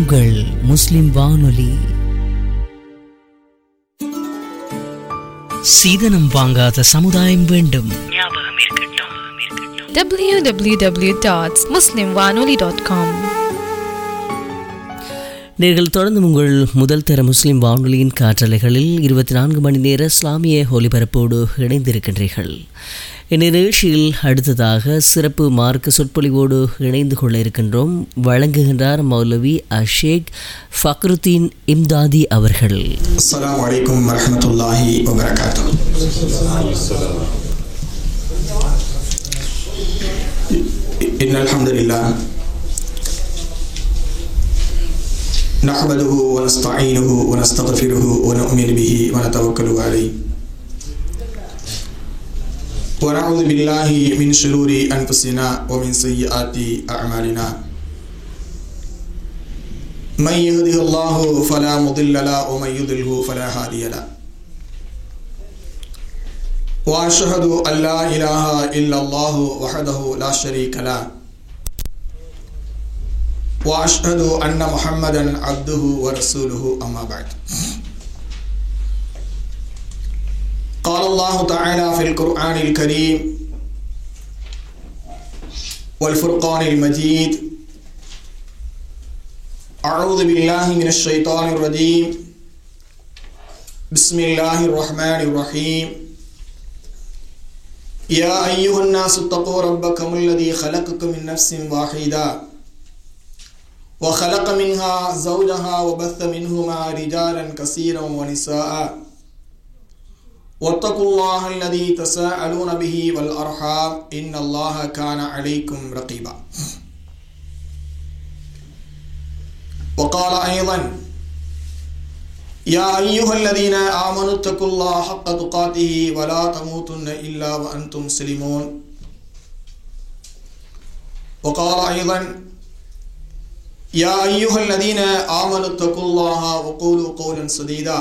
உங்கள் முஸ்லிம் வானொலி சீதனம் வாங்காத சமுதாயம் வேண்டும் www.muslimwanoli.com நீங்கள் தொடர்ந்து உங்கள் முதல் தர முஸ்லிம் வானொலியின் காற்றலைகளில் இருபத்தி நான்கு மணி நேர இஸ்லாமிய ஒலிபரப்போடு இணைந்திருக்கின்றீர்கள் இந்நிகழ்ச்சியில் அடுத்ததாக சிறப்பு மார்க்க சொற்பொழிவோடு இணைந்து கொள்ள இருக்கின்றோம் வழங்குகின்றார் மௌலவி அஷேக் ஃபக்ருத்தீன் இம்தாதி அவர்கள் السلام عليكم ورحمة الله وبركاته إن الحمد لله نحمده ونستعينه ونستغفره ونؤمن به ونتوكل عليه ونعوذ بالله من شرور أنفسنا ومن سيئات أعمالنا من يهده الله فلا مضل له ومن يضلله فلا هادي له واشهد ان لا اله الا الله وحده لا شريك له واشهد ان محمدا عبده ورسوله اما بعد قال الله تعالى في القران الكريم والفرقان المجيد أعوذ بالله من الشيطان الرجيم بسم الله الرحمن الرحيم يا أيها الناس اتقوا ربكم الذي خلقكم من نفس واحدة وخلق منها زوجها وبث منهما رجالا كثيرا ونساء واتقوا الله الذي تساءلون به والأرحام إن الله كان عليكم رقيبا وقال أيضا يا أيها الذين آمنوا اتقوا الله حق تقاته ولا تموتن إلا وأنتم مسلمون وقال أيضا يا أيها الذين آمنوا اتقوا الله وقولوا قولا سديدا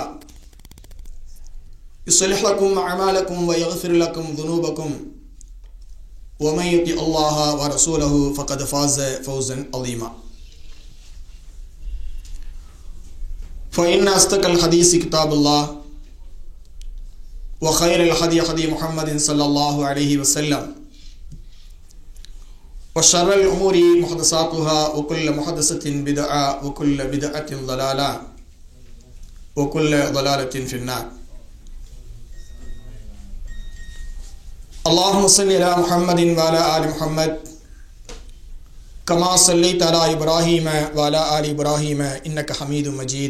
يصلح لكم أعمالكم ويغفر لكم ذنوبكم ومن يطع الله ورسوله فقد فاز فوزا عظيما فإن أصدق الحديث كتاب الله وخير الهدي هدي محمد صلى الله عليه وسلم وشر الأمور محدثاتها وكل محدثة بدعة وكل بدعة ضلالة وكل ضلالة في النار اللهم صل على محمد وعلى آل محمد كما صليت على إبراهيم وعلى آل إبراهيم إنك حميد مجيد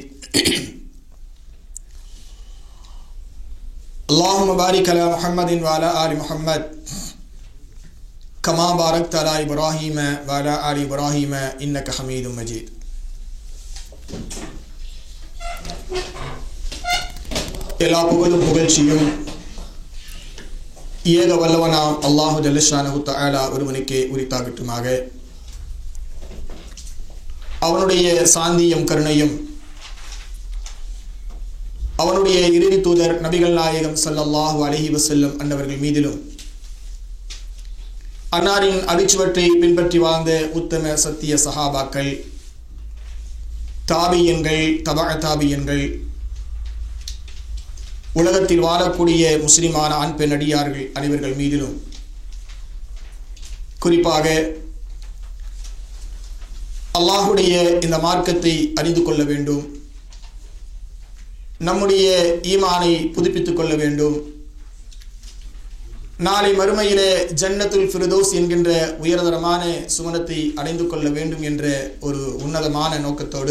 اللهم بارك على محمد وعلى آل محمد كما باركت على إبراهيم وعلى آل إبراهيم إنك حميد مجيد எல்லா புகழும் புகழ்ச்சியும் ஏக வல்லவனாம் அல்லாஹு ஜல்லஷானஹு தஆலா ஒருவனுக்கே உரித்தாகட்டுமாக அவனுடைய சாந்தியும் கருணையும் அவனுடைய இறுதி தூதர் நபிகள் நாயகம் ஸல்லல்லாஹு அலைஹி வஸல்லம் அன்னவர்கள் மீதிலும் அன்னாரின் அடிச்சுவற்றை பின்பற்றி வாழ்ந்த உத்தம சத்திய சஹாபாக்கள் தாபியன்கள் தபா தாபியன்கள் உலகத்தில் வாழக்கூடிய முஸ்லிமான ஆண் பெண் அடியார்கள் அனைவர்கள் மீதிலும் குறிப்பாக அல்லாஹுடைய இந்த மார்க்கத்தை அறிந்து கொள்ள வேண்டும் நம்முடைய ஈமானை புதுப்பித்துக் கொள்ள வேண்டும் நாளை மறுமையிலே ஜன்னத்துல் ஃபிரதோஸ் என்கின்ற உயர்தரமான சுமணத்தை அடைந்து கொள்ள வேண்டும் என்ற ஒரு உன்னதமான நோக்கத்தோடு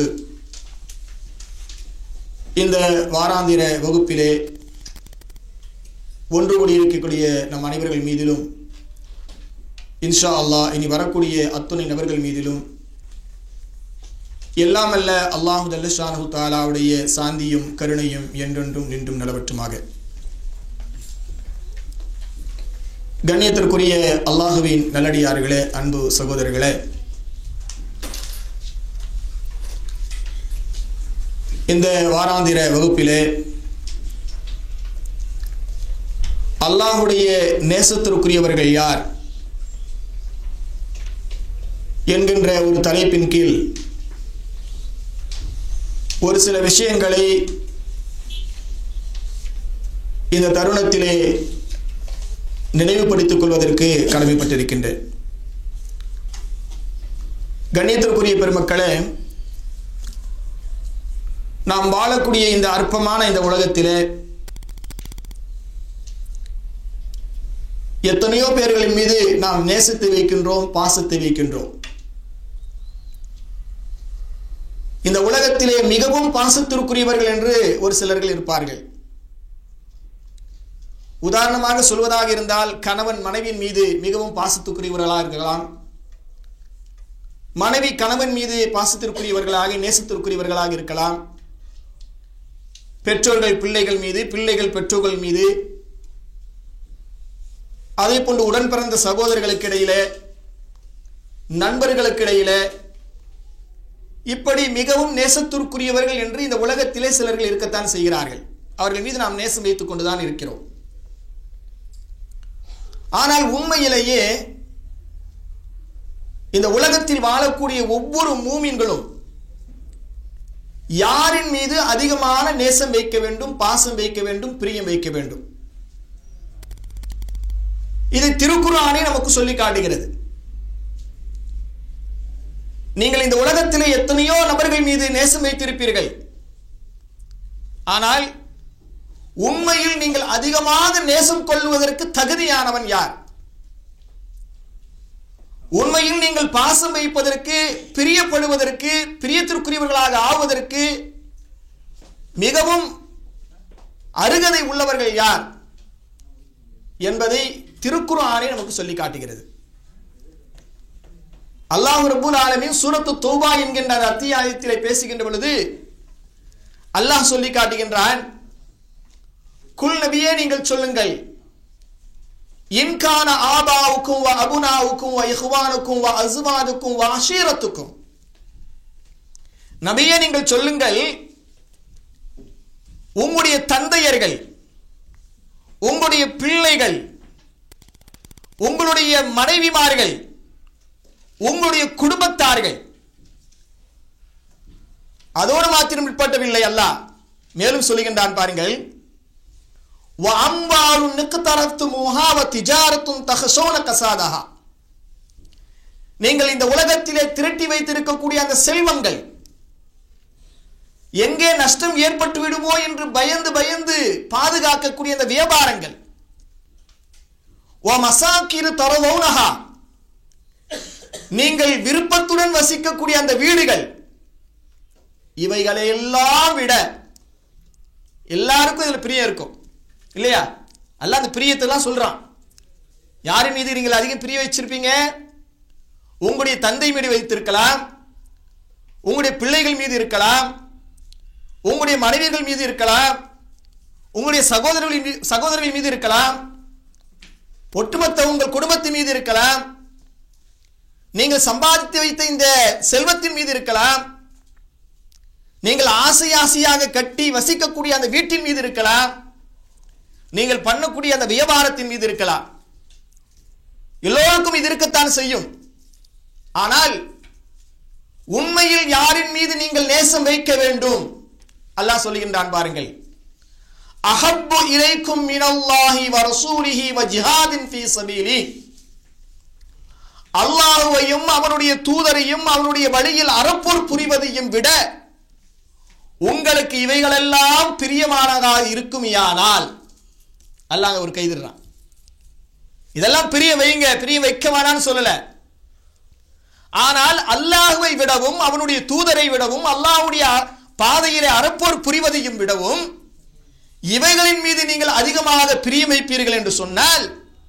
இந்த வாராந்திர வகுப்பிலே ஒன்று கூடியிருக்கக்கூடிய நம் அனைவர்கள் மீதிலும் இன்ஷா அல்லாஹ் இனி வரக்கூடிய அத்துணை நபர்கள் மீதிலும் எல்லாமல்ல அல்லாஹு தல்லஷானு தாலாவுடைய சாந்தியும் கருணையும் என்றென்றும் நின்றும் நிலவற்றுமாக கண்ணியத்திற்குரிய அல்லாஹுவின் நல்லடியார்களே அன்பு சகோதரர்களே இந்த வாராந்திர வகுப்பிலே அல்லாஹுடைய நேசத்திற்குரியவர்கள் யார் என்கின்ற ஒரு தலைப்பின் கீழ் ஒரு சில விஷயங்களை இந்த தருணத்திலே நினைவுபடுத்திக் கொள்வதற்கு கடமைப்பட்டிருக்கின்றேன் கண்ணியத்திற்குரிய பெருமக்களே நாம் வாழக்கூடிய இந்த அற்பமான இந்த உலகத்திலே எத்தனையோ பேர்களின் மீது நாம் நேசத்தை வைக்கின்றோம் பாசத்தை வைக்கின்றோம் இந்த உலகத்திலே மிகவும் பாசத்திற்குரியவர்கள் என்று ஒரு சிலர்கள் இருப்பார்கள் உதாரணமாக சொல்வதாக இருந்தால் கணவன் மனைவியின் மீது மிகவும் பாசத்துக்குரியவர்களாக இருக்கலாம் மனைவி கணவன் மீது பாசத்திற்குரியவர்களாக நேசத்திற்குரியவர்களாக இருக்கலாம் பெற்றோர்கள் பிள்ளைகள் மீது பிள்ளைகள் பெற்றோர்கள் மீது அதே போன்று உடன் பிறந்த சகோதரர்களுக்கு இடையிலே நண்பர்களுக்கு இடையிலே இப்படி மிகவும் நேசத்திற்குரியவர்கள் என்று இந்த உலகத்திலே சிலர்கள் இருக்கத்தான் செய்கிறார்கள் அவர்கள் மீது நாம் நேசம் வைத்துக் கொண்டுதான் இருக்கிறோம் ஆனால் உண்மையிலேயே இந்த உலகத்தில் வாழக்கூடிய ஒவ்வொரு மூமின்களும் யாரின் மீது அதிகமான நேசம் வைக்க வேண்டும் பாசம் வைக்க வேண்டும் பிரியம் வைக்க வேண்டும் இது திருக்குறானே நமக்கு சொல்லி காட்டுகிறது நீங்கள் இந்த உலகத்திலே எத்தனையோ நபர்கள் மீது நேசம் வைத்திருப்பீர்கள் ஆனால் உண்மையில் நீங்கள் அதிகமாக நேசம் கொள்வதற்கு தகுதியானவன் யார் உண்மையில் நீங்கள் பாசம் வைப்பதற்கு பிரியப்படுவதற்கு பிரியத்திற்குரியவர்களாக ஆவதற்கு மிகவும் அருகதை உள்ளவர்கள் யார் என்பதை திருக்குறானே நமக்கு சொல்லி காட்டுகிறது அல்லாஹ் ரபுல் ஆலமின் சூரத்து தௌபா என்கின்ற அந்த அத்தியாயத்திலே பேசுகின்ற பொழுது அல்லாஹ் சொல்லி காட்டுகின்றான் குல் நபியே நீங்கள் சொல்லுங்கள் இன்கான ஆபாவுக்கும் வ அபுனாவுக்கும் வ இஹ்வானுக்கும் வ அஸ்வானுக்கும் வ அஷீரத்துக்கும் நபியே நீங்கள் சொல்லுங்கள் உங்களுடைய தந்தையர்கள் உங்களுடைய பிள்ளைகள் உங்களுடைய மனைவிமார்கள் உங்களுடைய குடும்பத்தார்கள் அதோடு மாத்திரம் உட்பட்டவில்லை அல்ல மேலும் சொல்லுகின்றான் பாருங்கள் நீங்கள் இந்த உலகத்திலே திரட்டி வைத்திருக்கக்கூடிய அந்த செல்வங்கள் எங்கே நஷ்டம் ஏற்பட்டு விடுமோ என்று பயந்து பயந்து பாதுகாக்கக்கூடிய அந்த வியாபாரங்கள் ஓ மசாக்கிரு தரவோனஹா நீங்கள் விருப்பத்துடன் வசிக்கக்கூடிய அந்த வீடுகள் இவைகளை எல்லாம் விட எல்லாருக்கும் இதில் பிரியம் இருக்கும் இல்லையா அல்ல அந்த பிரியத்தெல்லாம் சொல்றான் யாரின் மீது நீங்கள் அதிகம் பிரிய வச்சிருப்பீங்க உங்களுடைய தந்தை மீது வைத்திருக்கலாம் உங்களுடைய பிள்ளைகள் மீது இருக்கலாம் உங்களுடைய மனைவிகள் மீது இருக்கலாம் உங்களுடைய சகோதரர்களின் சகோதரர்கள் மீது இருக்கலாம் ஒட்டுமொத்த உங்கள் குடும்பத்தின் மீது இருக்கலாம் நீங்கள் சம்பாதித்து வைத்த இந்த செல்வத்தின் மீது இருக்கலாம் நீங்கள் ஆசை ஆசையாக கட்டி வசிக்கக்கூடிய அந்த வீட்டின் மீது இருக்கலாம் நீங்கள் பண்ணக்கூடிய அந்த வியாபாரத்தின் மீது இருக்கலாம் எல்லோருக்கும் இது இருக்கத்தான் செய்யும் ஆனால் உண்மையில் யாரின் மீது நீங்கள் நேசம் வைக்க வேண்டும் அல்லாஹ் சொல்லுகின்றான் பாருங்கள் அஹப்பு இலைக்கும் மினல்லாஹி வ ரசூலிஹி வ ஜிஹாதின் ஃபீ சபீலி அல்லாஹுவையும் அவனுடைய தூதரையும் அவனுடைய வழியில் அறப்போர் புரிவதையும் விட உங்களுக்கு இவைகளெல்லாம் பிரியமானதாக இருக்குமையானால் அல்லாஹ் ஒரு கைதிடுறான் இதெல்லாம் பிரிய வைங்க பிரிய வைக்க வேணான்னு சொல்லல ஆனால் அல்லாஹுவை விடவும் அவனுடைய தூதரை விடவும் அல்லாஹுடைய பாதையிலே அறப்போர் புரிவதையும் விடவும் இவைகளின் மீது நீங்கள் அதிகமாக பிரியம் வைப்பீர்கள் என்று சொன்னால்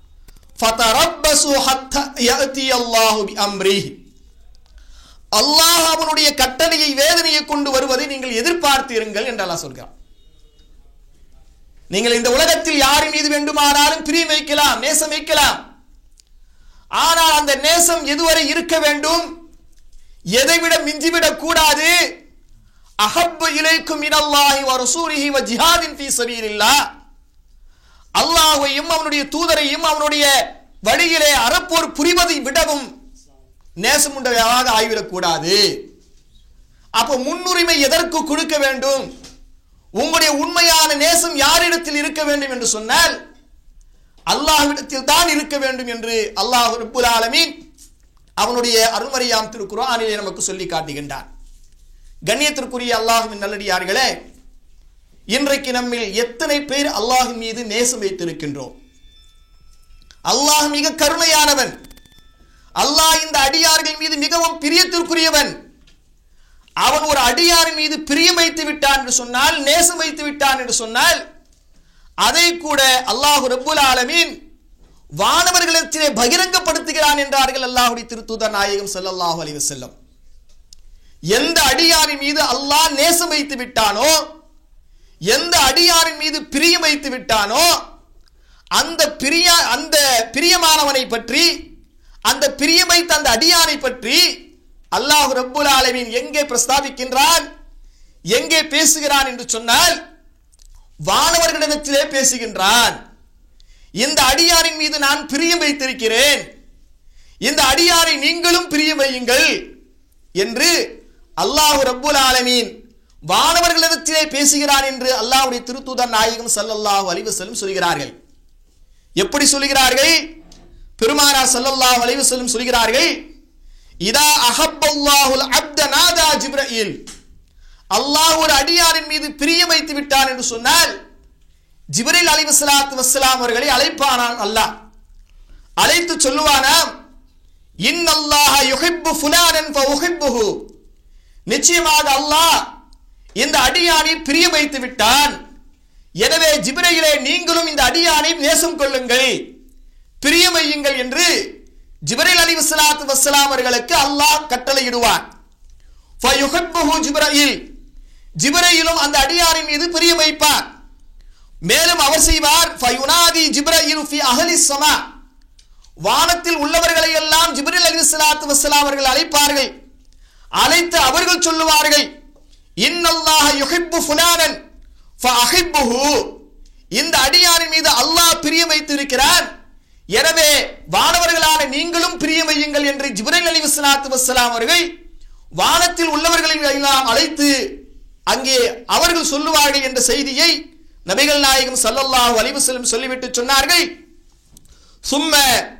அல்லாஹ் அவனுடைய கட்டளையை வேதனையை கொண்டு வருவதை நீங்கள் எதிர்பார்த்தீர்கள் என்று அல்லாஹ் சொல்கிறான் நீங்கள் இந்த உலகத்தில் யாரின் மீது வேண்டுமானாலும் பிரியம் வைக்கலாம் நேசம் வைக்கலாம் ஆனால் அந்த நேசம் எதுவரை இருக்க வேண்டும் எதைவிட மிஞ்சிவிடக் கூடாது அஹப்பு இலைக்கும் இனல்லாஹி வ ரசூலிஹி வ ஜிஹாதின் ஃபீ சபீலில்லாஹ் அல்லாஹ்வையும் அவனுடைய தூதரையும் அவனுடைய வழியிலே அறப்போர் புரிவதை விடவும் நேசமுண்டவையாக ஆகிவிடக் கூடாது அப்போ முன்னுரிமை எதற்கு கொடுக்க வேண்டும் உங்களுடைய உண்மையான நேசம் யாரிடத்தில் இருக்க வேண்டும் என்று சொன்னால் அல்லாஹ்விடத்தில் தான் இருக்க வேண்டும் என்று அல்லாஹ் ரப்புல் ஆலமீன் அவனுடைய அருள்மறையாம் திருக்குறானிலே நமக்கு சொல்லி காட்டுகின்றான் கண்ணியத்திற்குரிய அல்லாஹுவின் நல்லடியார்களே இன்றைக்கு நம்மில் எத்தனை பேர் அல்லாஹின் மீது நேசம் வைத்திருக்கின்றோம் அல்லாஹ் மிக கருணையானவன் அல்லாஹ் இந்த அடியார்கள் மீது மிகவும் பிரியத்திற்குரியவன் அவன் ஒரு அடியாரின் மீது பிரியம் வைத்து விட்டான் என்று சொன்னால் நேசம் வைத்து விட்டான் என்று சொன்னால் அதை கூட அல்லாஹு ரப்புல் ஆலமீன் வானவர்களிடத்திலே பகிரங்கப்படுத்துகிறான் என்றார்கள் அல்லாஹுடைய திருத்தூதர் நாயகம் ஸல்லல்லாஹு அலைஹி வஸல்லம் எந்த அடியாரின் மீது அல்லாஹ் நேசம் வைத்து விட்டானோ எந்த அடியாரின் மீது பிரியம் வைத்து விட்டானோ அந்த பிரிய அந்த பிரியமானவனை பற்றி அந்த பிரியம் வைத்த அந்த அடியாரை பற்றி அல்லாஹ் ரப்புல் ஆலமீன் எங்கே பிரஸ்தாபிக்கின்றான் எங்கே பேசுகிறான் என்று சொன்னால் வானவர்களிடத்திலே பேசுகின்றான் இந்த அடியாரின் மீது நான் பிரியம் வைத்திருக்கிறேன் இந்த அடியாரை நீங்களும் பிரியம் வையுங்கள் என்று அல்லாஹ் ரப்புல் ஆலமீன் வானவர்களிடத்திலே பேசுகிறான் என்று அல்லாஹ்வுடைய திருத்தூதர் நாயகம் ஸல்லல்லாஹு அலைஹி வஸல்லம் சொல்கிறார்கள் எப்படி சொல்கிறார்கள் பெருமானா ஸல்லல்லாஹு அலைஹி வஸல்லம் சொல்கிறார்கள் இதா அஹப்பல்லாஹுல் அப்த நாதா ஜிப்ரீல் அல்லாஹ் ஒரு அடியாரின் மீது பிரியம் வைத்து விட்டான் என்று சொன்னால் ஜிப்ரீல் அலைஹிஸ்ஸலாத்து வஸ்ஸலாம் அவர்களை அழைப்பானான் அல்லாஹ் அழைத்து சொல்லுவானாம் இன்னல்லாஹ யுஹிப்பு ஃபுலானன் ஃபஉஹிப்புஹு நிச்சயமாக அல்லாஹ் இந்த அடியானை பிரியம் வைத்து விட்டான் எனவே ஜிப்ரையிலே நீங்களும் இந்த அடியானை நேசம் கொள்ளுங்கள் பிரியம் வையுங்கள் என்று ஜிப்ரைல் அலி வஸ்லாத்து வஸ்ஸலாம் அவர்களுக்கு அல்லாஹ் கட்டளையிடுவான் ஃபயுஹிப்புஹு ஜிப்ரையில் ஜிப்ரையிலும் அந்த அடியாரின் மீது பிரியம் வைப்பார் மேலும் அவர் செய்வார் ஃபயுனாதி ஜிப்ரையில் ஃபி அஹலி ஸமா வானத்தில் உள்ளவர்களை எல்லாம் ஜிப்ரில் அலி சலாத்து வசலாம் அவர்கள் அழைப்பார்கள் அழைத்து அவர்கள் சொல்லுவார்கள் இன்னல்லாஹ யுஹிப்பு ஃபுலானன் ஃபஅஹிப்புஹு இந்த அடியாரின் மீது அல்லாஹ் பிரியம் வைத்திருக்கிறான் எனவே வானவர்களான நீங்களும் பிரியம் வையுங்கள் என்று ஜிப்ரில் அலி வஸ்லாத்து வஸ்ஸலாம் அவர்கள் வானத்தில் உள்ளவர்களை எல்லாம் அழைத்து அங்கே அவர்கள் சொல்லுவார்கள் என்ற செய்தியை நபிகள் நாயகம் ஸல்லல்லாஹு அலைஹி வஸல்லம் சொல்லிவிட்டு சொன்னார்கள் சும்ம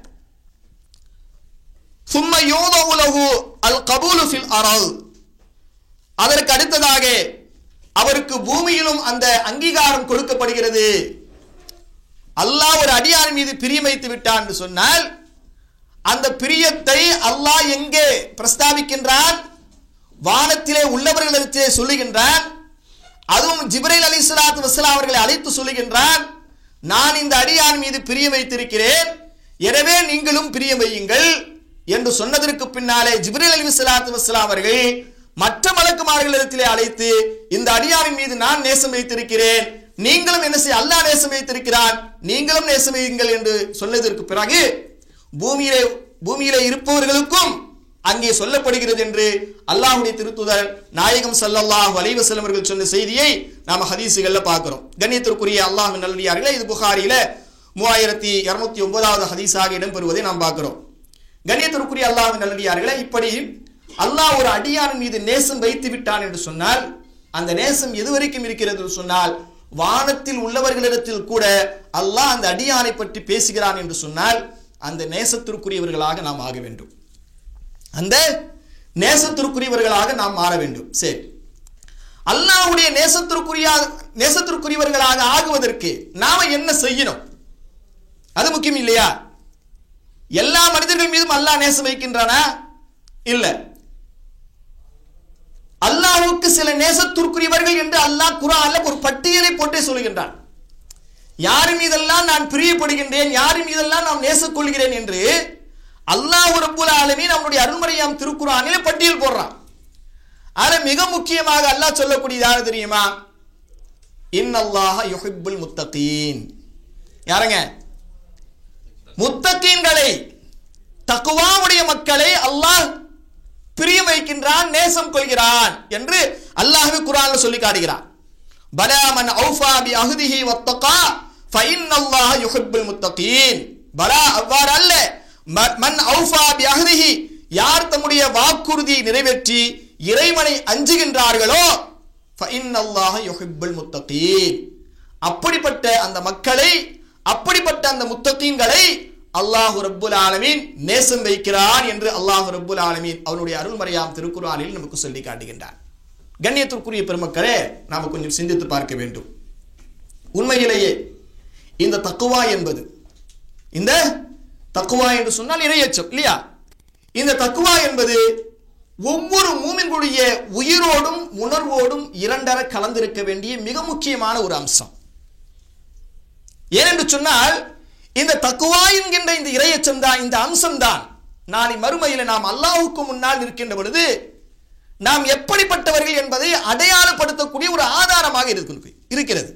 சும்ம யோதவுலகு அல் கபூலு ஃபில் அரல் அதற்கு அடுத்ததாக அவருக்கு பூமியிலும் அந்த அங்கீகாரம் கொடுக்கப்படுகிறது அல்லாஹ் ஒரு அடியார் மீது பிரியம் வைத்து விட்டான் என்று சொன்னால் அந்த பிரியத்தை அல்லாஹ் எங்கே பிரஸ்தாபிக்கின்றான் வானத்திலே உள்ளவர்களிடத்திலே சொல்லுகின்றான் அதுவும் ஜிப்ரைல் அலி சலாத்து வசலாம் அவர்களை அழைத்து சொல்லுகின்றான் நான் இந்த அடியான் மீது பிரியம் வைத்திருக்கிறேன் எனவே நீங்களும் பிரியம் வையுங்கள் என்று சொன்னதற்கு பின்னாலே ஜிப்ரில் அலி சலாத்து வஸ்லாம் அவர்கள் மற்ற மலக்குமார்களிடத்திலே அழைத்து இந்த அடியாரின் மீது நான் நேசம் வைத்திருக்கிறேன் நீங்களும் என்ன செய்ய அல்லாஹ் நேசம் வைத்திருக்கிறான் நீங்களும் நேசம் வையுங்கள் என்று சொன்னதற்கு பிறகு பூமியிலே பூமியிலே இருப்பவர்களுக்கும் அங்கே சொல்லப்படுகிறது என்று அல்லாஹ்வுடைய திருத்துதர் நாயகம் ஸல்லல்லாஹு அலைஹி வஸல்லம் அவர்கள் சொன்ன செய்தியை நாம ஹதீஸுகள்ல பார்க்கிறோம் கண்ணியத்திற்குரிய அல்லாஹ்வின் நல்லடியார்களே இது புகாரில மூவாயிரத்தி இருநூத்தி ஒன்பதாவது ஹதீஸாக இடம்பெறுவதை நாம் பார்க்கிறோம் கண்ணியத்திற்குரிய அல்லாஹ்வின் நல்லடியார்களே இப்படி அல்லாஹ் ஒரு அடியாரின் மீது நேசம் வைத்து விட்டான் என்று சொன்னால் அந்த நேசம் எது வரைக்கும் இருக்கிறது என்று சொன்னால் வானத்தில் உள்ளவர்களிடத்தில் கூட அல்லாஹ் அந்த அடியானை பற்றி பேசுகிறான் என்று சொன்னால் அந்த நேசத்திற்குரியவர்களாக நாம் ஆக வேண்டும் அந்த நேசத்திற்குரியவர்களாக நாம் மாற வேண்டும் சரி அல்லாஹ்வுடைய நேசத்திற்குரிய நேசத்திற்குரியவர்களாக ஆகுவதற்கு நாம என்ன செய்யணும் அது முக்கியம் இல்லையா எல்லா மனிதர்கள் மீதும் அல்லாஹ் நேசம் வைக்கின்றானா இல்ல அல்லாஹ்வுக்கு சில நேசத்திற்குரியவர்கள் என்று அல்லாஹ் குரான்ல ஒரு பட்டியலை போட்டே சொல்கின்றான் யார் மீதெல்லாம் நான் பிரியப்படுகின்றேன் யார் மீதெல்லாம் நான் நேசக் கொள்கிறேன் என்று அல்லாஹ் ரப்புல் ஆலமீன் அவனுடைய அருள்மறையாம் திருக்குறானிலே பட்டியல் போடுறான் அதுல மிக முக்கியமாக அல்லாஹ் சொல்லக்கூடியது யாரு தெரியுமா இன்னல்லாஹ யுஹிப்புல் முத்தகீன் யாருங்க முத்தகீன்களை தக்குவாவுடைய மக்களை அல்லாஹ் பிரியம் வைக்கின்றான் நேசம் கொள்கிறான் என்று அல்லாஹ்வே குர்ஆன்ல சொல்லி காட்டுகிறான் பலா மன் ஔஃபா பி அஹ்திஹி வத்தகா ஃபஇன்னல்லாஹ யுஹிப்புல் முத்தகீன் பலா அவ்வாறு அல்ல ம- மன் ஔஃபா பி அஹ்திஹி யார் தம்முடைய வாக்குறுதியை நிறைவேற்றி இறைவனை அஞ்சுகின்றார்களோ ஃபஇன்னல்லாஹ யுஹிப்புல் முத்தகீன் அப்படிப்பட்ட அந்த மக்களை அப்படிப்பட்ட அந்த முத்தகீன்களை அல்லாஹு ரப்புல் ஆலமீன் நேசம் வைக்கிறான் என்று அல்லாஹு ரப்புல் ஆலமீன் அவனுடைய அருள்மறையாம் திருக்குறானில் நமக்கு சொல்லி காட்டுகின்றான் கண்ணியத்திற்குரிய பெருமக்களே நாம கொஞ்சம் சிந்தித்து பார்க்க வேண்டும் உண்மையிலேயே இந்த தக்குவா என்பது இந்த தக்குவா என்று சொன்னால் இரையச்சம் இல்லையா இந்த தக்குவா என்பது ஒவ்வொரு மூமின்களுடைய உயிரோடும் உணர்வோடும் இரண்டர கலந்திருக்க வேண்டிய மிக முக்கியமான ஒரு அம்சம் ஏனென்று சொன்னால் இந்த தக்குவா என்கின்ற இந்த இரையச்சம் தான் இந்த அம்சம் தான் நாளை மறுமையில நாம் அல்லாஹுக்கு முன்னால் இருக்கின்ற பொழுது நாம் எப்படிப்பட்டவர்கள் என்பதை அடையாளப்படுத்தக்கூடிய ஒரு ஆதாரமாக இருக்கு- இருக்கிறது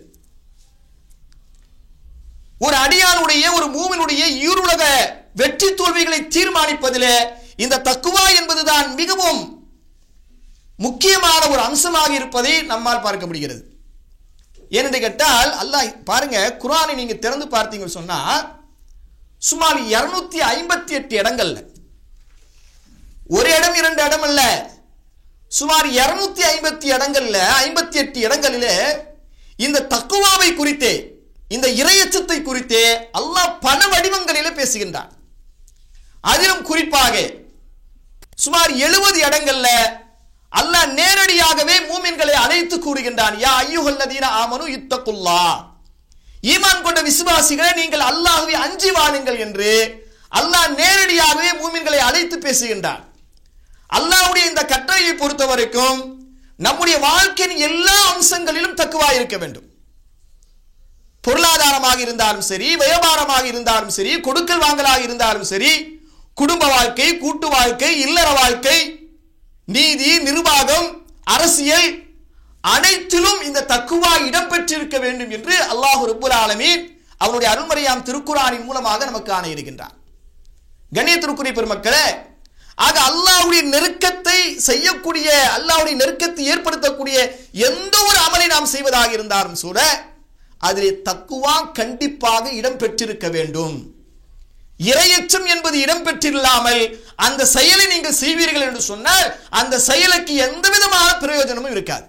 ஒரு அடியானுடைய ஒரு மூவினுடைய ஈருலக வெற்றி தோல்விகளை தீர்மானிப்பதிலே இந்த தக்குவா என்பதுதான் மிகவும் முக்கியமான ஒரு அம்சமாக இருப்பதை நம்மால் பார்க்க முடிகிறது ஏனென்று கேட்டால் அல்லாஹ் பாருங்க குரானை நீங்க திறந்து பார்த்தீங்கன்னு சொன்னா சுமார் இருநூத்தி ஐம்பத்தி எட்டு இடங்கள்ல ஒரு இடம் இரண்டு இடம் அல்ல சுமார் இருநூத்தி ஐம்பத்தி இடங்கள்ல ஐம்பத்தி எட்டு இடங்களிலே இந்த தக்குவாவை குறித்தே இந்த இரையச்சத்தை குறித்தே அல்லாஹ் பல வடிவங்களிலே பேசுகின்றான் அதிலும் குறிப்பாக சுமார் எழுபது இடங்கள்ல அல்லாஹ் நேரடியாகவே மூமின்களை அழைத்து கூறுகின்றான் யா ஐயுகல்லதீன ஆமனு இத்தகுல்லா ஈமான் கொண்ட விசுவாசிகளை நீங்கள் அல்லாஹ்வை அஞ்சி வாழுங்கள் என்று அல்லாஹ் நேரடியாகவே மூமின்களை அழைத்து பேசுகின்றான் அல்லாஹ்வுடைய இந்த கட்டளையை பொறுத்த வரைக்கும் நம்முடைய வாழ்க்கையின் எல்லா அம்சங்களிலும் தக்குவா இருக்க வேண்டும் பொருளாதாரமாக இருந்தாலும் சரி வியாபாரமாக இருந்தாலும் சரி கொடுக்கல் வாங்கலாக இருந்தாலும் சரி குடும்ப வாழ்க்கை கூட்டு வாழ்க்கை இல்லற வாழ்க்கை நீதி நிர்வாகம் அரசியல் அனைத்திலும் இந்த தக்குவா இடம்பெற்றிருக்க வேண்டும் என்று அல்லாஹு ரப்புல் ஆலமீன் அவருடைய அருள்மறையாம் திருக்குறானின் மூலமாக நமக்கு ஆணை இருக்கின்றார் கண்ணியத்திற்குரிய பெருமக்களே ஆக அல்லாஹ்வுடைய நெருக்கத்தை செய்யக்கூடிய அல்லாஹ்வுடைய நெருக்கத்தை ஏற்படுத்தக்கூடிய எந்த ஒரு அமலை நாம் செய்வதாக இருந்தாலும் கூட அதிலே தக்குவா கண்டிப்பாக இடம் பெற்றிருக்க வேண்டும் இரையச்சம் என்பது இடம்பெற்றில்லாமல் அந்த செயலை நீங்கள் செய்வீர்கள் என்று சொன்னால் அந்த செயலுக்கு எந்த விதமான பிரயோஜனமும் இருக்காது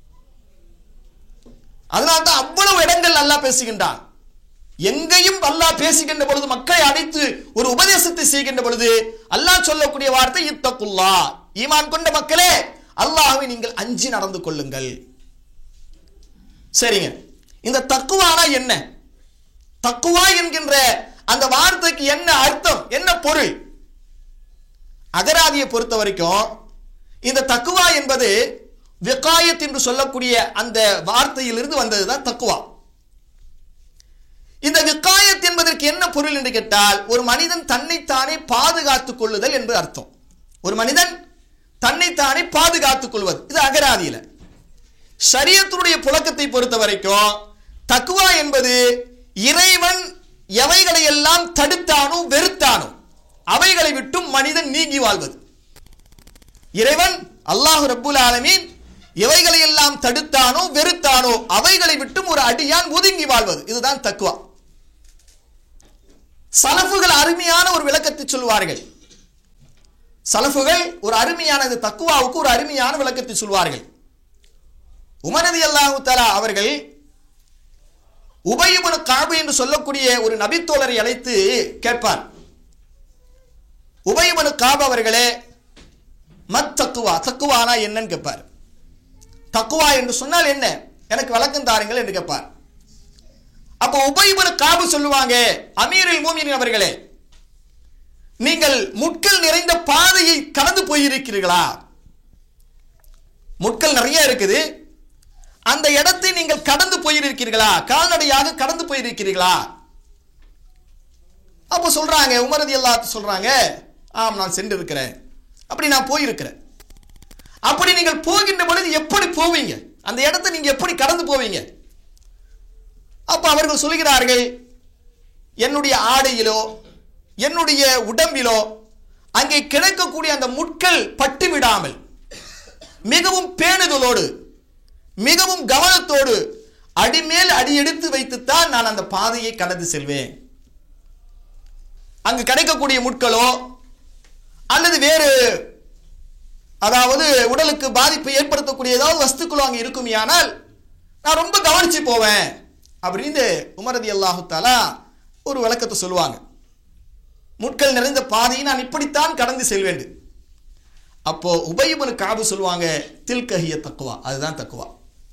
அதனால தான் அவ்வளவு இடங்கள் அல்லாஹ் பேசுகின்றான் எங்கேயும் அல்லாஹ் பேசுகின்ற பொழுது மக்களை அழைத்து ஒரு உபதேசத்தை செய்கின்ற பொழுது அல்லாஹ் சொல்லக்கூடிய வார்த்தை இத்தக்குல்லா ஈமான் கொண்ட மக்களே அல்லாஹ்வை நீங்கள் அஞ்சி நடந்து கொள்ளுங்கள் சரிங்க இந்த தக்குவானா என்ன தக்குவா என்கின்ற அந்த வார்த்தைக்கு என்ன அர்த்தம் என்ன பொருள் அகராதியை பொறுத்த வரைக்கும் இந்த தக்குவா என்பது விகாயத் என்று சொல்லக்கூடிய அந்த வார்த்தையிலிருந்து வந்ததுதான் தக்குவா இந்த விகாயத் என்பதற்கு என்ன பொருள் என்று கேட்டால் ஒரு மனிதன் தன்னைத்தானே பாதுகாத்துக் கொள்ளுதல் என்று அர்த்தம் ஒரு மனிதன் தன்னைத்தானே பாதுகாத்துக் கொள்வது இது அகராதியில ஷரியத்துடைய புழக்கத்தை பொறுத்த வரைக்கும் தக்குவா என்பது இறைவன் எவைகளை எல்லாம் தடுத்தானோ வெறுத்தானோ அவைகளை விட்டும் மனிதன் நீங்கி வாழ்வது இறைவன் அல்லாஹ் ரப்புல் ஆலமீன் எவைகளை எல்லாம் தடுத்தானோ வெறுத்தானோ அவைகளை விட்டும் ஒரு அடியான் ஒதுங்கி வாழ்வது இதுதான் தக்குவா சலஃபுகள் அருமையான ஒரு விளக்கத்தை சொல்வார்கள் சலஃபுகள் ஒரு அருமையான இந்த தக்குவாவுக்கு ஒரு அருமையான விளக்கத்தை சொல்வார்கள் உமரதி அல்லாஹு தலா அவர்கள் உபயபுன காபு என்று சொல்லக்கூடிய ஒரு நபித்தோழரை அழைத்து கேட்பார் உபயபனு காபு அவர்களே மத் தக்குவா தக்குவானா என்னன்னு கேட்பார் தக்குவா என்று சொன்னால் என்ன எனக்கு விளக்கம் தாருங்கள் என்று கேட்பார் அப்போ உபயபனு காபு சொல்லுவாங்க அமீரில் மூமின் அவர்களே நீங்கள் முட்கள் நிறைந்த பாதையை கடந்து போயிருக்கிறீர்களா முட்கள் நிறைய இருக்குது அந்த இடத்தை நீங்கள் கடந்து போயிருக்கிறீர்களா கால்நடையாக கடந்து போயிருக்கிறீர்களா அப்போ சொல்றாங்க உமரதி அல்லா சொல்றாங்க ஆம் நான் சென்று இருக்கிறேன் அப்படி நான் போயிருக்கிறேன் அப்படி நீங்கள் போகின்ற பொழுது எப்படி போவீங்க அந்த இடத்தை நீங்க எப்படி கடந்து போவீங்க அப்ப அவர்கள் சொல்கிறார்கள் என்னுடைய ஆடையிலோ என்னுடைய உடம்பிலோ அங்கே கிடைக்கக்கூடிய அந்த முட்கள் பட்டு விடாமல் மிகவும் பேணுதலோடு மிகவும் கவனத்தோடு அடிமேல் அடி எடுத்து வைத்துத்தான் நான் அந்த பாதையை கடந்து செல்வேன் அங்கு கிடைக்கக்கூடிய முட்களோ அல்லது வேறு அதாவது உடலுக்கு பாதிப்பை ஏற்படுத்தக்கூடிய ஏதாவது வஸ்துக்கள் அங்கே இருக்குமையானால் நான் ரொம்ப கவனிச்சு போவேன் அப்படின்னு உமரதி அல்லாஹு தாலா ஒரு விளக்கத்தை சொல்லுவாங்க முட்கள் நிறைந்த பாதையை நான் இப்படித்தான் கடந்து செல்வேன் அப்போ உபயபனு காபு சொல்லுவாங்க தில்கஹிய தக்குவா அதுதான் தக்குவா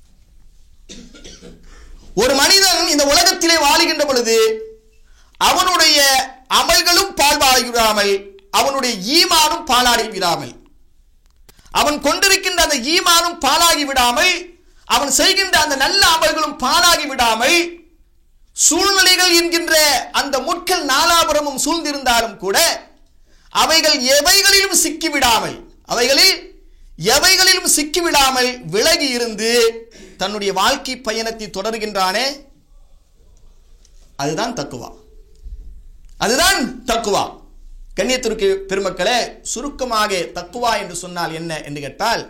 ஒரு மனிதன் இந்த உலகத்திலே வாழுகின்ற பொழுது அவனுடைய அமல்களும் பால்பாடி விடாமல் அவனுடைய ஈமானும் பாலாடி விடாமல் அவன் கொண்டிருக்கின்ற அந்த ஈமானும் பாலாகி விடாமல் அவன் செய்கின்ற அந்த நல்ல அமல்களும் பாலாகி விடாமல் சூழ்நிலைகள் என்கின்ற அந்த முட்கள் நாலாபுரமும் சூழ்ந்திருந்தாலும் கூட அவைகள் எவைகளிலும் சிக்கிவிடாமல் அவைகளில் எவைகளிலும் சிக்கிவிடாமல் விலகி இருந்து தன்னுடைய வாழ்க்கை பயணத்தை தொடர்கின்றானே அதுதான் தக்குவா அதுதான் தக்குவா கண்ணியத்திற்கு பெருமக்களே சுருக்கமாக தக்குவா என்று சொன்னால் என்ன என்று கேட்டால்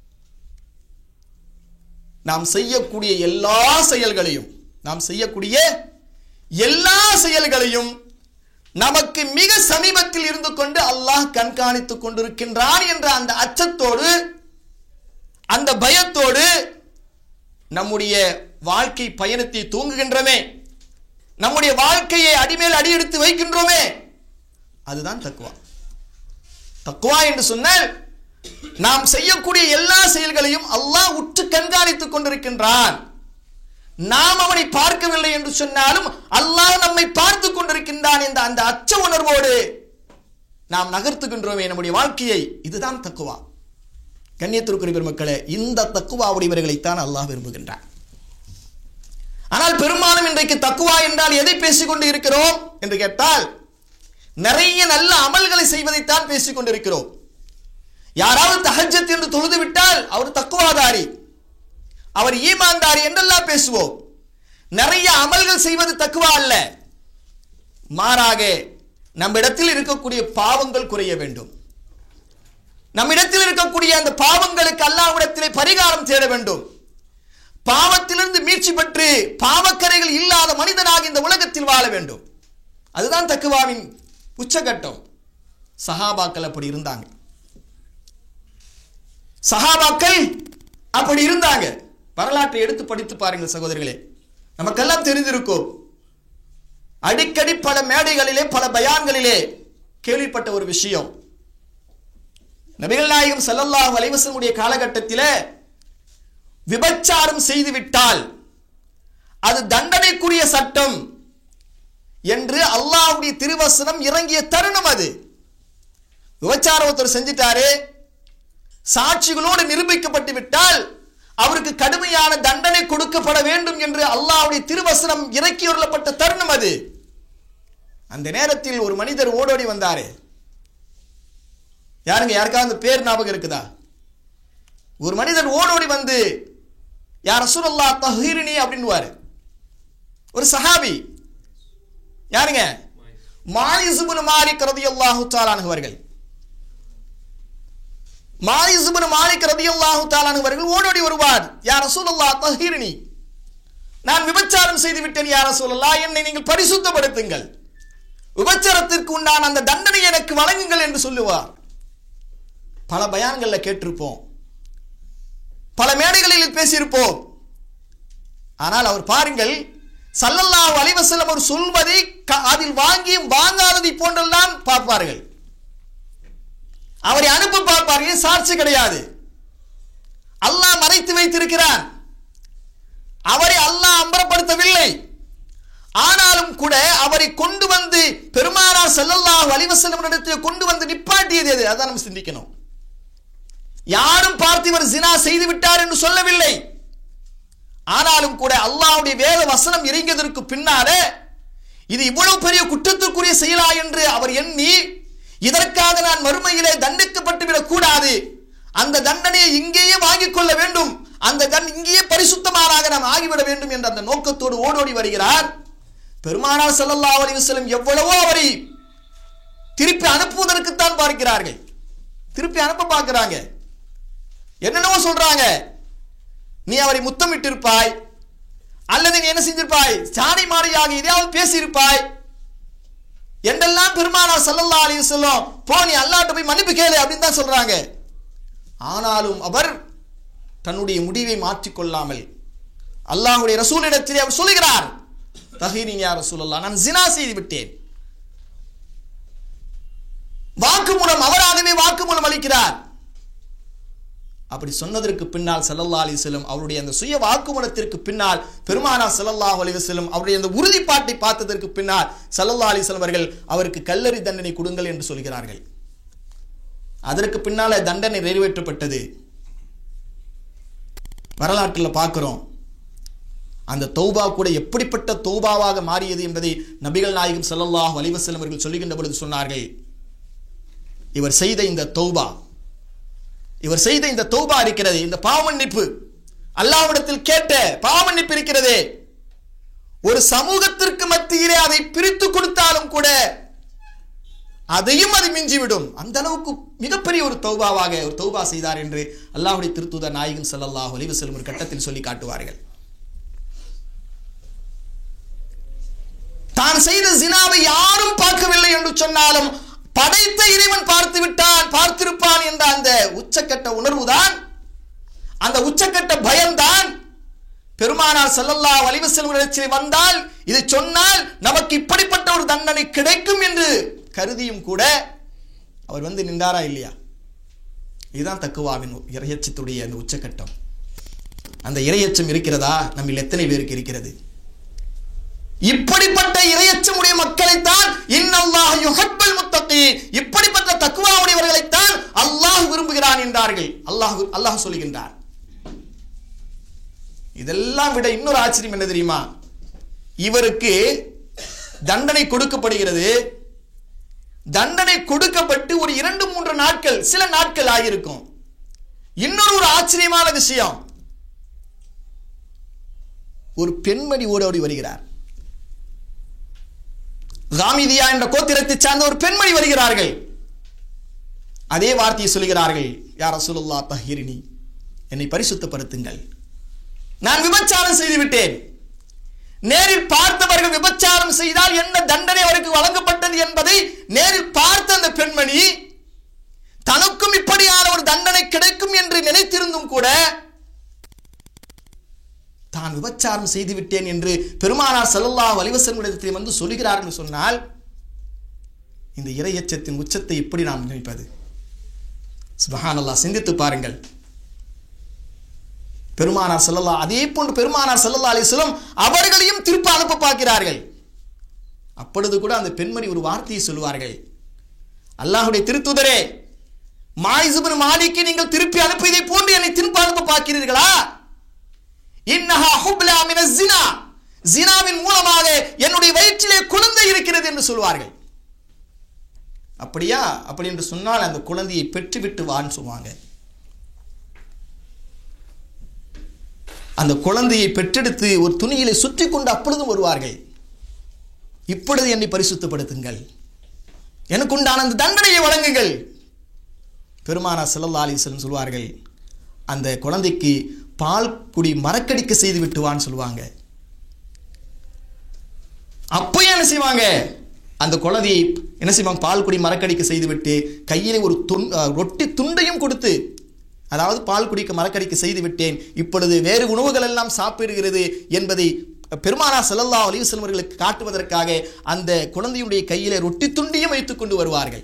நாம் செய்யக்கூடிய எல்லா செயல்களையும் நாம் செய்யக்கூடிய எல்லா செயல்களையும் நமக்கு மிக சமீபத்தில் இருந்து கொண்டு அல்லாஹ் கண்காணித்துக் கொண்டிருக்கின்றான் என்ற அந்த அச்சத்தோடு அந்த பயத்தோடு நம்முடைய வாழ்க்கை பயணத்தை தூங்குகின்றமே நம்முடைய வாழ்க்கையை அடிமேல் அடியெடுத்து வைக்கின்றோமே அதுதான் தக்குவா தக்குவா என்று சொன்னால் நாம் செய்யக்கூடிய எல்லா செயல்களையும் அல்லாஹ் உற்று கண்காணித்துக் கொண்டிருக்கின்றான் நாம் அவனை பார்க்கவில்லை என்று சொன்னாலும் அல்லாஹ் நம்மை பார்த்து கொண்டிருக்கின்றான் என்ற அந்த அச்ச உணர்வோடு நாம் நகர்த்துகின்றோமே நம்முடைய வாழ்க்கையை இதுதான் தக்குவா கண்ணியத்திற்குரிய பெருமக்களே இந்த தக்குவா உடையவர்களைத்தான் அல்லாஹ் விரும்புகின்றான் ஆனால் பெரும்பாலும் இன்றைக்கு தக்குவா என்றால் எதை பேசிக்கொண்டு இருக்கிறோம் என்று கேட்டால் நிறைய நல்ல அமல்களை செய்வதைத்தான் பேசிக் கொண்டிருக்கிறோம் யாராவது தஹஜத் என்று தொழுது விட்டால் அவர் தக்குவாதாரி அவர் ஈமான்தாரி என்றெல்லாம் பேசுவோம் நிறைய அமல்கள் செய்வது தக்குவா அல்ல மாறாக நம்மிடத்தில் இருக்கக்கூடிய பாவங்கள் குறைய வேண்டும் நம்மிடத்தில் இருக்கக்கூடிய அந்த பாவங்களுக்கு அல்லாவிடத்திலே பரிகாரம் தேட வேண்டும் பாவத்திலிருந்து மீட்சி பெற்று பாவக்கரைகள் இல்லாத மனிதனாக இந்த உலகத்தில் வாழ வேண்டும் அதுதான் தக்குவாவின் உச்சகட்டம் சஹாபாக்கள் அப்படி இருந்தாங்க சஹாபாக்கள் அப்படி இருந்தாங்க வரலாற்றை எடுத்து படித்து பாருங்கள் சகோதரிகளே நமக்கெல்லாம் தெரிந்திருக்கும் அடிக்கடி பல மேடைகளிலே பல பயான்களிலே கேள்விப்பட்ட ஒரு விஷயம் நபிகள் நாயகம் ஸல்லல்லாஹு அலைஹி வஸல்லம் காலகட்டத்தில் விபச்சாரம் செய்துவிட்டால் அது தண்டனைக்குரிய சட்டம் என்று அல்லாஹ்வுடைய திருவசனம் இறங்கிய தருணம் அது விபச்சாரம் ஒருத்தர் செஞ்சிட்டாரு சாட்சிகளோடு நிரூபிக்கப்பட்டு விட்டால் அவருக்கு கடுமையான தண்டனை கொடுக்கப்பட வேண்டும் என்று அல்லாஹ்வுடைய திருவசனம் இறக்கி வரப்பட்ட தருணம் அது அந்த நேரத்தில் ஒரு மனிதர் ஓடோடி வந்தாரு யாருங்க யாருக்காவது அந்த பேர் ஞாபகம் இருக்குதா ஒரு மனிதன் ஓடோடி வந்து யார் ரசூலுல்லா தஹீரினி அப்படின்னுவாரு ஒரு சஹாபி யாருங்க மாயிசுபுன் மாலிக் ரதியல்லாஹு தஆலானு அவர்கள் மாயிசுபுன் மாலிக் ரதியல்லாஹு தஆலானு அவர்கள் ஓடோடி வருவார் யார் ரசூலுல்லா தஹீரினி நான் விபச்சாரம் செய்து விட்டேன் யார் ரசூலுல்லா என்னை நீங்கள் பரிசுத்தப்படுத்துங்கள் விபச்சாரத்திற்கு உண்டான அந்த தண்டனை எனக்கு வழங்குங்கள் என்று சொல்லுவார் பல பயான்கள்ல கேட்டிருப்போம் பல மேடைகளில் பேசியிருப்போம் ஆனால் அவர் பாருங்கள் சல்லல்லாஹு அலைஹி வஸல்லம் அவர் சொல்வதை க- அதில் வாங்கியும் வாங்காததை போன்றெல்லாம் பார்ப்பார்கள் அவரை அனுப்ப பார்ப்பார்கள் சாட்சி கிடையாது அல்லாஹ் மறைத்து வைத்திருக்கிறான் அவரை அல்லாஹ் அம்பரப்படுத்தவில்லை ஆனாலும் கூட அவரை கொண்டு வந்து பெருமானார் ஸல்லல்லாஹு அலைஹி வஸல்லம் இடத்தில் கொண்டு வந்து நிப்பாட்டியது எது அதான் நம்ம சிந்திக்கணும் யாரும் பார்த்து இவர் ஜினா செய்து விட்டார் என்று சொல்லவில்லை ஆனாலும் கூட அல்லாஹ்வுடைய வேத வசனம் இறங்கியதற்கு பின்னாலே இது இவ்வளவு பெரிய குற்றத்திற்குரிய செயலா என்று அவர் எண்ணி இதற்காக நான் மறுமையிலே தண்டிக்கப்பட்டு விடக் கூடாது அந்த தண்டனையை இங்கேயே வாங்கிக் கொள்ள வேண்டும் அந்த தன் இங்கேயே பரிசுத்தமானாக நாம் ஆகிவிட வேண்டும் என்ற அந்த நோக்கத்தோடு ஓடோடி வருகிறார் பெருமானார் ஸல்லல்லாஹு அலைஹி வஸல்லம் எவ்வளவோ அவரை திருப்பி அனுப்புவதற்குத்தான் பார்க்கிறார்கள் திருப்பி அனுப்ப பார்க்கிறாங்க என்னென்னவோ சொல்றாங்க நீ அவரை முத்தமிட்டிருப்பாய் அல்லது நீ என்ன செஞ்சிருப்பாய் சாணி மாறியாக எதையாவது பேசியிருப்பாய் என்றெல்லாம் பெருமானார் ஸல்லல்லாஹு அலைஹி வஸல்லம் போ நீ அல்லாஹ்ட்ட போய் மன்னிப்பு கேளு அப்படின்னு தான் சொல்றாங்க ஆனாலும் அவர் தன்னுடைய முடிவை மாற்றிக்கொள்ளாமல் அல்லாஹ்வுடைய ரசூலிடத்திலே அவர் சொல்லுகிறார் தஹீரின் யா ரசூலல்லாஹ் நான் ஜினா செய்து விட்டேன் வாக்குமூலம் அவராகவே வாக்குமூலம் அளிக்கிறார் அப்படி சொன்னதற்கு பின்னால் ஸல்லல்லாஹு அலைஹி வஸல்லம் அவருடைய அந்த சுய வாக்குமூலத்திற்கு பின்னால் பெருமானா ஸல்லல்லாஹு அலைஹி வஸல்லம் அவருடைய அந்த உறுதிப்பாட்டை பார்த்ததற்கு பின்னால் ஸல்லல்லாஹு அலைஹி வஸல்லம் அவர்கள் அவருக்கு கல்லறி தண்டனை கொடுங்கள் என்று சொல்கிறார்கள் அதற்கு பின்னால தண்டனை நிறைவேற்றப்பட்டது வரலாற்றில் பார்க்கிறோம் அந்த தௌபா கூட எப்படிப்பட்ட தௌபாவாக மாறியது என்பதை நபிகள் நாயகம் ஸல்லல்லாஹு அலைஹி வஸல்லம் அவர்கள் சொல்லுகின்ற பொழுது சொன்னார்கள் இவர் செய்த இந்த தௌபா இவர் செய்த இந்த தௌபா இருக்கிறது இந்த பாவமன்னிப்பு அல்லாஹ்விடத்தில் கேட்ட பாவமன்னிப்பு இருக்கிறதே ஒரு சமூகத்திற்கு மத்தியிலே அதை பிரித்து கொடுத்தாலும் கூட அதையும் அது மிஞ்சிவிடும் அந்த அளவுக்கு மிகப்பெரிய ஒரு தௌபாவாக ஒரு தௌபா செய்தார் என்று அல்லாஹ்வுடைய திருத்துதர் நாயகன் ஸல்லல்லாஹு அலைஹி வஸல்லம் ஒரு கட்டத்தில் சொல்லி காட்டுவார்கள் தான் செய்த ஜினாவை யாரும் பார்க்கவில்லை என்று சொன்னாலும் படைத்த இறைவன் பார்த்து விட்டான் பார்த்திருப்பான் என்ற அந்த உச்சக்கட்ட உணர்வுதான் அந்த உச்சக்கட்ட பயம்தான் பெருமானார் ஸல்லல்லாஹு அலைஹி வஸல்லம் இடத்தில் வந்தால் இது சொன்னால் நமக்கு இப்படிப்பட்ட ஒரு தண்டனை கிடைக்கும் என்று கருதியும் கூட அவர் வந்து நின்றாரா இல்லையா இதுதான் தக்குவாவின் இறையச்சத்துடைய அந்த உச்சக்கட்டம் அந்த இறையச்சம் இருக்கிறதா நம்மில் எத்தனை பேருக்கு இருக்கிறது இப்படிப்பட்ட இரையச்சமுடைய மக்களைத்தான் இன்னல்லாஹ் யுஹப்பல் முத்தகி இப்படிப்பட்ட தக்குவா உடையவர்களைத்தான் அல்லாஹ் விரும்புகிறான் என்றார்கள் அல்லாஹ் அல்லாஹ் சொல்லுகின்றார் இதெல்லாம் விட இன்னொரு ஆச்சரியம் என்ன தெரியுமா இவருக்கு தண்டனை கொடுக்கப்படுகிறது தண்டனை கொடுக்கப்பட்டு ஒரு இரண்டு மூன்று நாட்கள் சில நாட்கள் ஆகியிருக்கும் இன்னொரு ஒரு ஆச்சரியமான விஷயம் ஒரு பெண்மணி ஓடோடி வருகிறார் காமிதியா என்ற கோத்திரத்தை சார்ந்த ஒரு பெண்மணி வருகிறார்கள் அதே வார்த்தையை சொல்கிறார்கள் யார் ரசூலுல்லா தஹீரினி என்னை பரிசுத்தப்படுத்துங்கள் நான் விபச்சாரம் செய்து விட்டேன் நேரில் பார்த்தவர்கள் விபச்சாரம் செய்தால் என்ன தண்டனை அவருக்கு வழங்கப்பட்டது என்பதை நேரில் பார்த்த அந்த பெண்மணி தனக்கும் இப்படியான ஒரு தண்டனை கிடைக்கும் என்று நினைத்திருந்தும் கூட தான் விபச்சாரம் செய்து விட்டேன் என்று பெருமானார் ஸல்லல்லாஹு அலைஹி வஸல்லம் இடத்தில் வந்து சொல்கிறார் என்று சொன்னால் இந்த இரையச்சத்தின் உச்சத்தை எப்படி நாம் நினைப்பது சுபஹானல்லாஹ் சிந்தித்து பாருங்கள் பெருமானார் ஸல்லல்லாஹு அதே போன்று பெருமானார் ஸல்லல்லாஹு அலைஹி வஸல்லம் அவர்களையும் திருப்ப அனுப்ப பார்க்கிறார்கள் அப்பொழுது கூட அந்த பெண்மணி ஒரு வார்த்தையை சொல்லுவார்கள் அல்லாஹ்வுடைய திருத்துதரே மாயிசுபின் மாலிக்கு நீங்கள் திருப்பி அனுப்பியதை போன்று என்னை திருப்ப அனுப்ப பார்க்கிறீர்களா இன்னஹா ஹுப்லா மின ஜினா ஜினாவின் மூலமாக என்னுடைய வயிற்றிலே குழந்தை இருக்கிறது என்று சொல்வார்கள் அப்படியா அப்படி என்று சொன்னால் அந்த குழந்தையை பெற்றுவிட்டு வான்னு சொல்லுவாங்க அந்த குழந்தையை பெற்றெடுத்து ஒரு துணியிலே சுற்றி கொண்டு அப்பொழுதும் வருவார்கள் இப்பொழுது என்னை பரிசுத்தப்படுத்துங்கள் எனக்கு உண்டான அந்த தண்டனையை வழங்குங்கள் பெருமானா ஸல்லல்லாஹு அலைஹி வஸல்லம் சொல்வார்கள் அந்த குழந்தைக்கு பால் குடி மரக்கடிக்க செய்து விட்டுவான்னு சொல்லுவாங்க அப்போ என்ன செய்வாங்க அந்த குழந்தையை என்ன செய்வாங்க பால் குடி மரக்கடிக்க செய்துவிட்டு கையிலே ஒரு துண் அஹ், ரொட்டி துண்டையும் கொடுத்து அதாவது பால் குடிக்க மரக்கடிக்க செய்து விட்டேன் இப்பொழுது வேறு உணவுகள் எல்லாம் சாப்பிடுகிறது என்பதை பெருமானா ஸல்லல்லாஹு அலைஹி வஸல்லம் அவர்களுக்கு காட்டுவதற்காக அந்த குழந்தையுடைய கையிலே ரொட்டி துண்டையும் வைத்துக் கொண்டு வருவார்கள்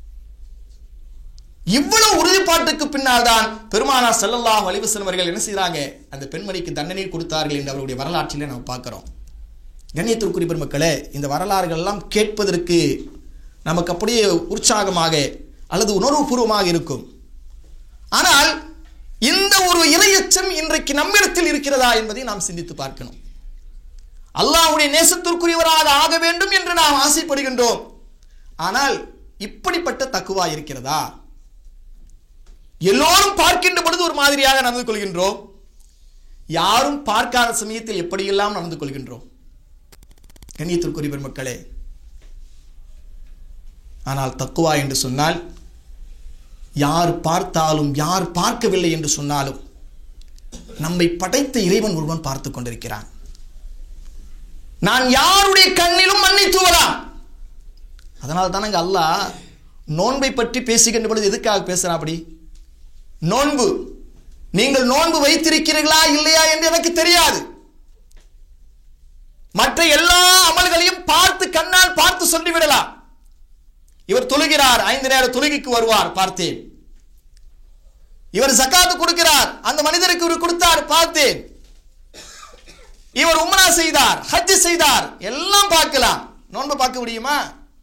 இவ்வளவு உறுதிப்பாட்டுக்கு பின்னால் தான் பெருமானா ஸல்லல்லாஹு அலைஹி வஸல்லம் அவர்கள் என்ன செய்றாங்க அந்த பெண்மணிக்கு தண்டனை கொடுத்தார்கள் என்று அவருடைய வரலாற்றிலே நாம் பார்க்கிறோம் கண்ணியத்திற்குரிய பெருமக்களே இந்த வரலாறுகள் எல்லாம் கேட்பதற்கு நமக்கு அப்படியே உற்சாகமாக அல்லது உணர்வுபூர்வமாக இருக்கும் ஆனால் இந்த ஒரு இரையச்சம் இன்றைக்கு நம்மிடத்தில் இருக்கிறதா என்பதை நாம் சிந்தித்து பார்க்கணும் அல்லாஹ்வுடைய நேசத்திற்குரியவராக ஆக வேண்டும் என்று நாம் ஆசைப்படுகின்றோம் ஆனால் இப்படிப்பட்ட தக்குவா இருக்கிறதா எல்லோரும் பார்க்கின்ற பொழுது ஒரு மாதிரியாக நடந்து கொள்கின்றோம் யாரும் பார்க்காத சமயத்தில் எப்படியெல்லாம் நடந்து கொள்கின்றோம் கண்ணியத்திற்குரிய பெருமக்களே ஆனால் தக்குவா என்று சொன்னால் யார் பார்த்தாலும் யார் பார்க்கவில்லை என்று சொன்னாலும் நம்மை படைத்த இறைவன் ஒருவன் பார்த்து கொண்டிருக்கிறான் நான் யாருடைய கண்ணிலும் மண்ணை தூவலாம் அதனால தானங்க அல்லாஹ் நோன்பை பற்றி பேசுகின்ற பொழுது எதுக்காக பேசுறான் அப்படி நோன்பு நீங்கள் நோன்பு வைத்திருக்கிறீர்களா இல்லையா என்று எனக்கு தெரியாது மற்ற எல்லா அமல்களையும் பார்த்து கண்ணால் பார்த்து சொல்லிவிடலாம் இவர் தொழுகிறார் ஐந்து நேர தொழுகைக்கு வருவார் பார்த்தேன் இவர் சக்காத்து கொடுக்கிறார் அந்த மனிதருக்கு இவர் கொடுத்தார் பார்த்தேன் இவர் உம்ரா செய்தார் ஹஜ் செய்தார் எல்லாம் பார்க்கலாம் நோன்பு பார்க்க முடியுமா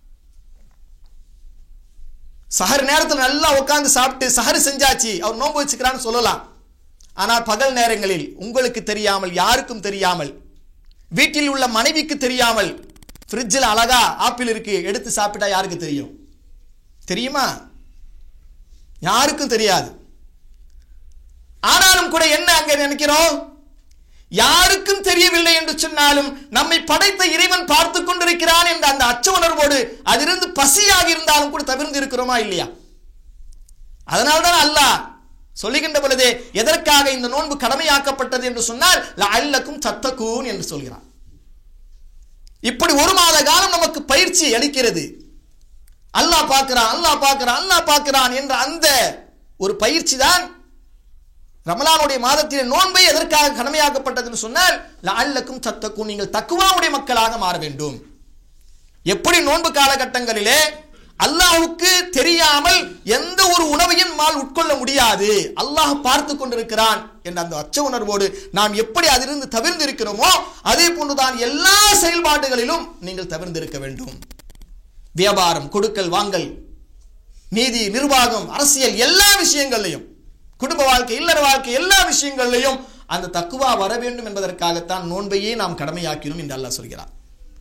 சஹர் நேரத்தில் நல்லா உட்கார்ந்து சாப்பிட்டு சஹர் செஞ்சாச்சு அவர் நோன்பு வச்சுக்கிறான்னு சொல்லலாம் ஆனால் பகல் நேரங்களில் உங்களுக்கு தெரியாமல் யாருக்கும் தெரியாமல் வீட்டில் உள்ள மனைவிக்கு தெரியாமல் ஃப்ரிட்ஜில் அழகா ஆப்பிள் இருக்கு எடுத்து சாப்பிட்டா யாருக்கு தெரியும் தெரியுமா யாருக்கும் தெரியாது ஆனாலும் கூட என்ன அங்க நினைக்கிறோம் யாருக்கும் தெரியவில்லை என்று சொன்னாலும் நம்மை படைத்த இறைவன் பார்த்து கொண்டிருக்கிறான் என்ற அந்த அச்ச உணர்வோடு அதிலிருந்து பசியாக இருந்தாலும் கூட தவிர்ந்து இருக்கிறோமா இல்லையா அதனால்தான் அல்லாஹ் சொல்லுகின்ற பொழுதே எதற்காக இந்த நோன்பு கடமையாக்கப்பட்டது என்று சொன்னால் அல்லக்கும் தத்தக்கூன் என்று சொல்கிறான் இப்படி ஒரு மாத காலம் நமக்கு பயிற்சி அளிக்கிறது அல்லாஹ் பார்க்கிறான் அல்லாஹ் பார்க்கிறான் அல்லாஹ் பார்க்கிறான் என்ற அந்த ஒரு பயிற்சி தான் ரமலானுடைய மாதத்திலே நோன்பை எதற்காக கடமையாக்கப்பட்டதுன்னு சொன்னால் அல்லக்கும் தத்தக்கும் நீங்கள் தக்குவாவுடைய மக்களாக மாற வேண்டும் எப்படி நோன்பு காலகட்டங்களிலே அல்லாஹுக்கு தெரியாமல் எந்த ஒரு உணவையும் மால் உட்கொள்ள முடியாது அல்லாஹ் பார்த்து கொண்டிருக்கிறான் என்ற அந்த அச்ச உணர்வோடு நாம் எப்படி அதிலிருந்து தவிர்ந்து இருக்கிறோமோ அதே போன்றுதான் எல்லா செயல்பாடுகளிலும் நீங்கள் தவிர்ந்திருக்க வேண்டும் வியாபாரம் கொடுக்கல் வாங்கல் நீதி நிர்வாகம் அரசியல் எல்லா விஷயங்களையும் குடும்ப வாழ்க்கை இல்லற வாழ்க்கை எல்லா விஷயங்களிலையும் அந்த தக்குவா வர வேண்டும் என்பதற்காகத்தான் நோன்பையே நாம் கடமையாக்கினோம் என்று அல்லாஹ் சொல்கிறார்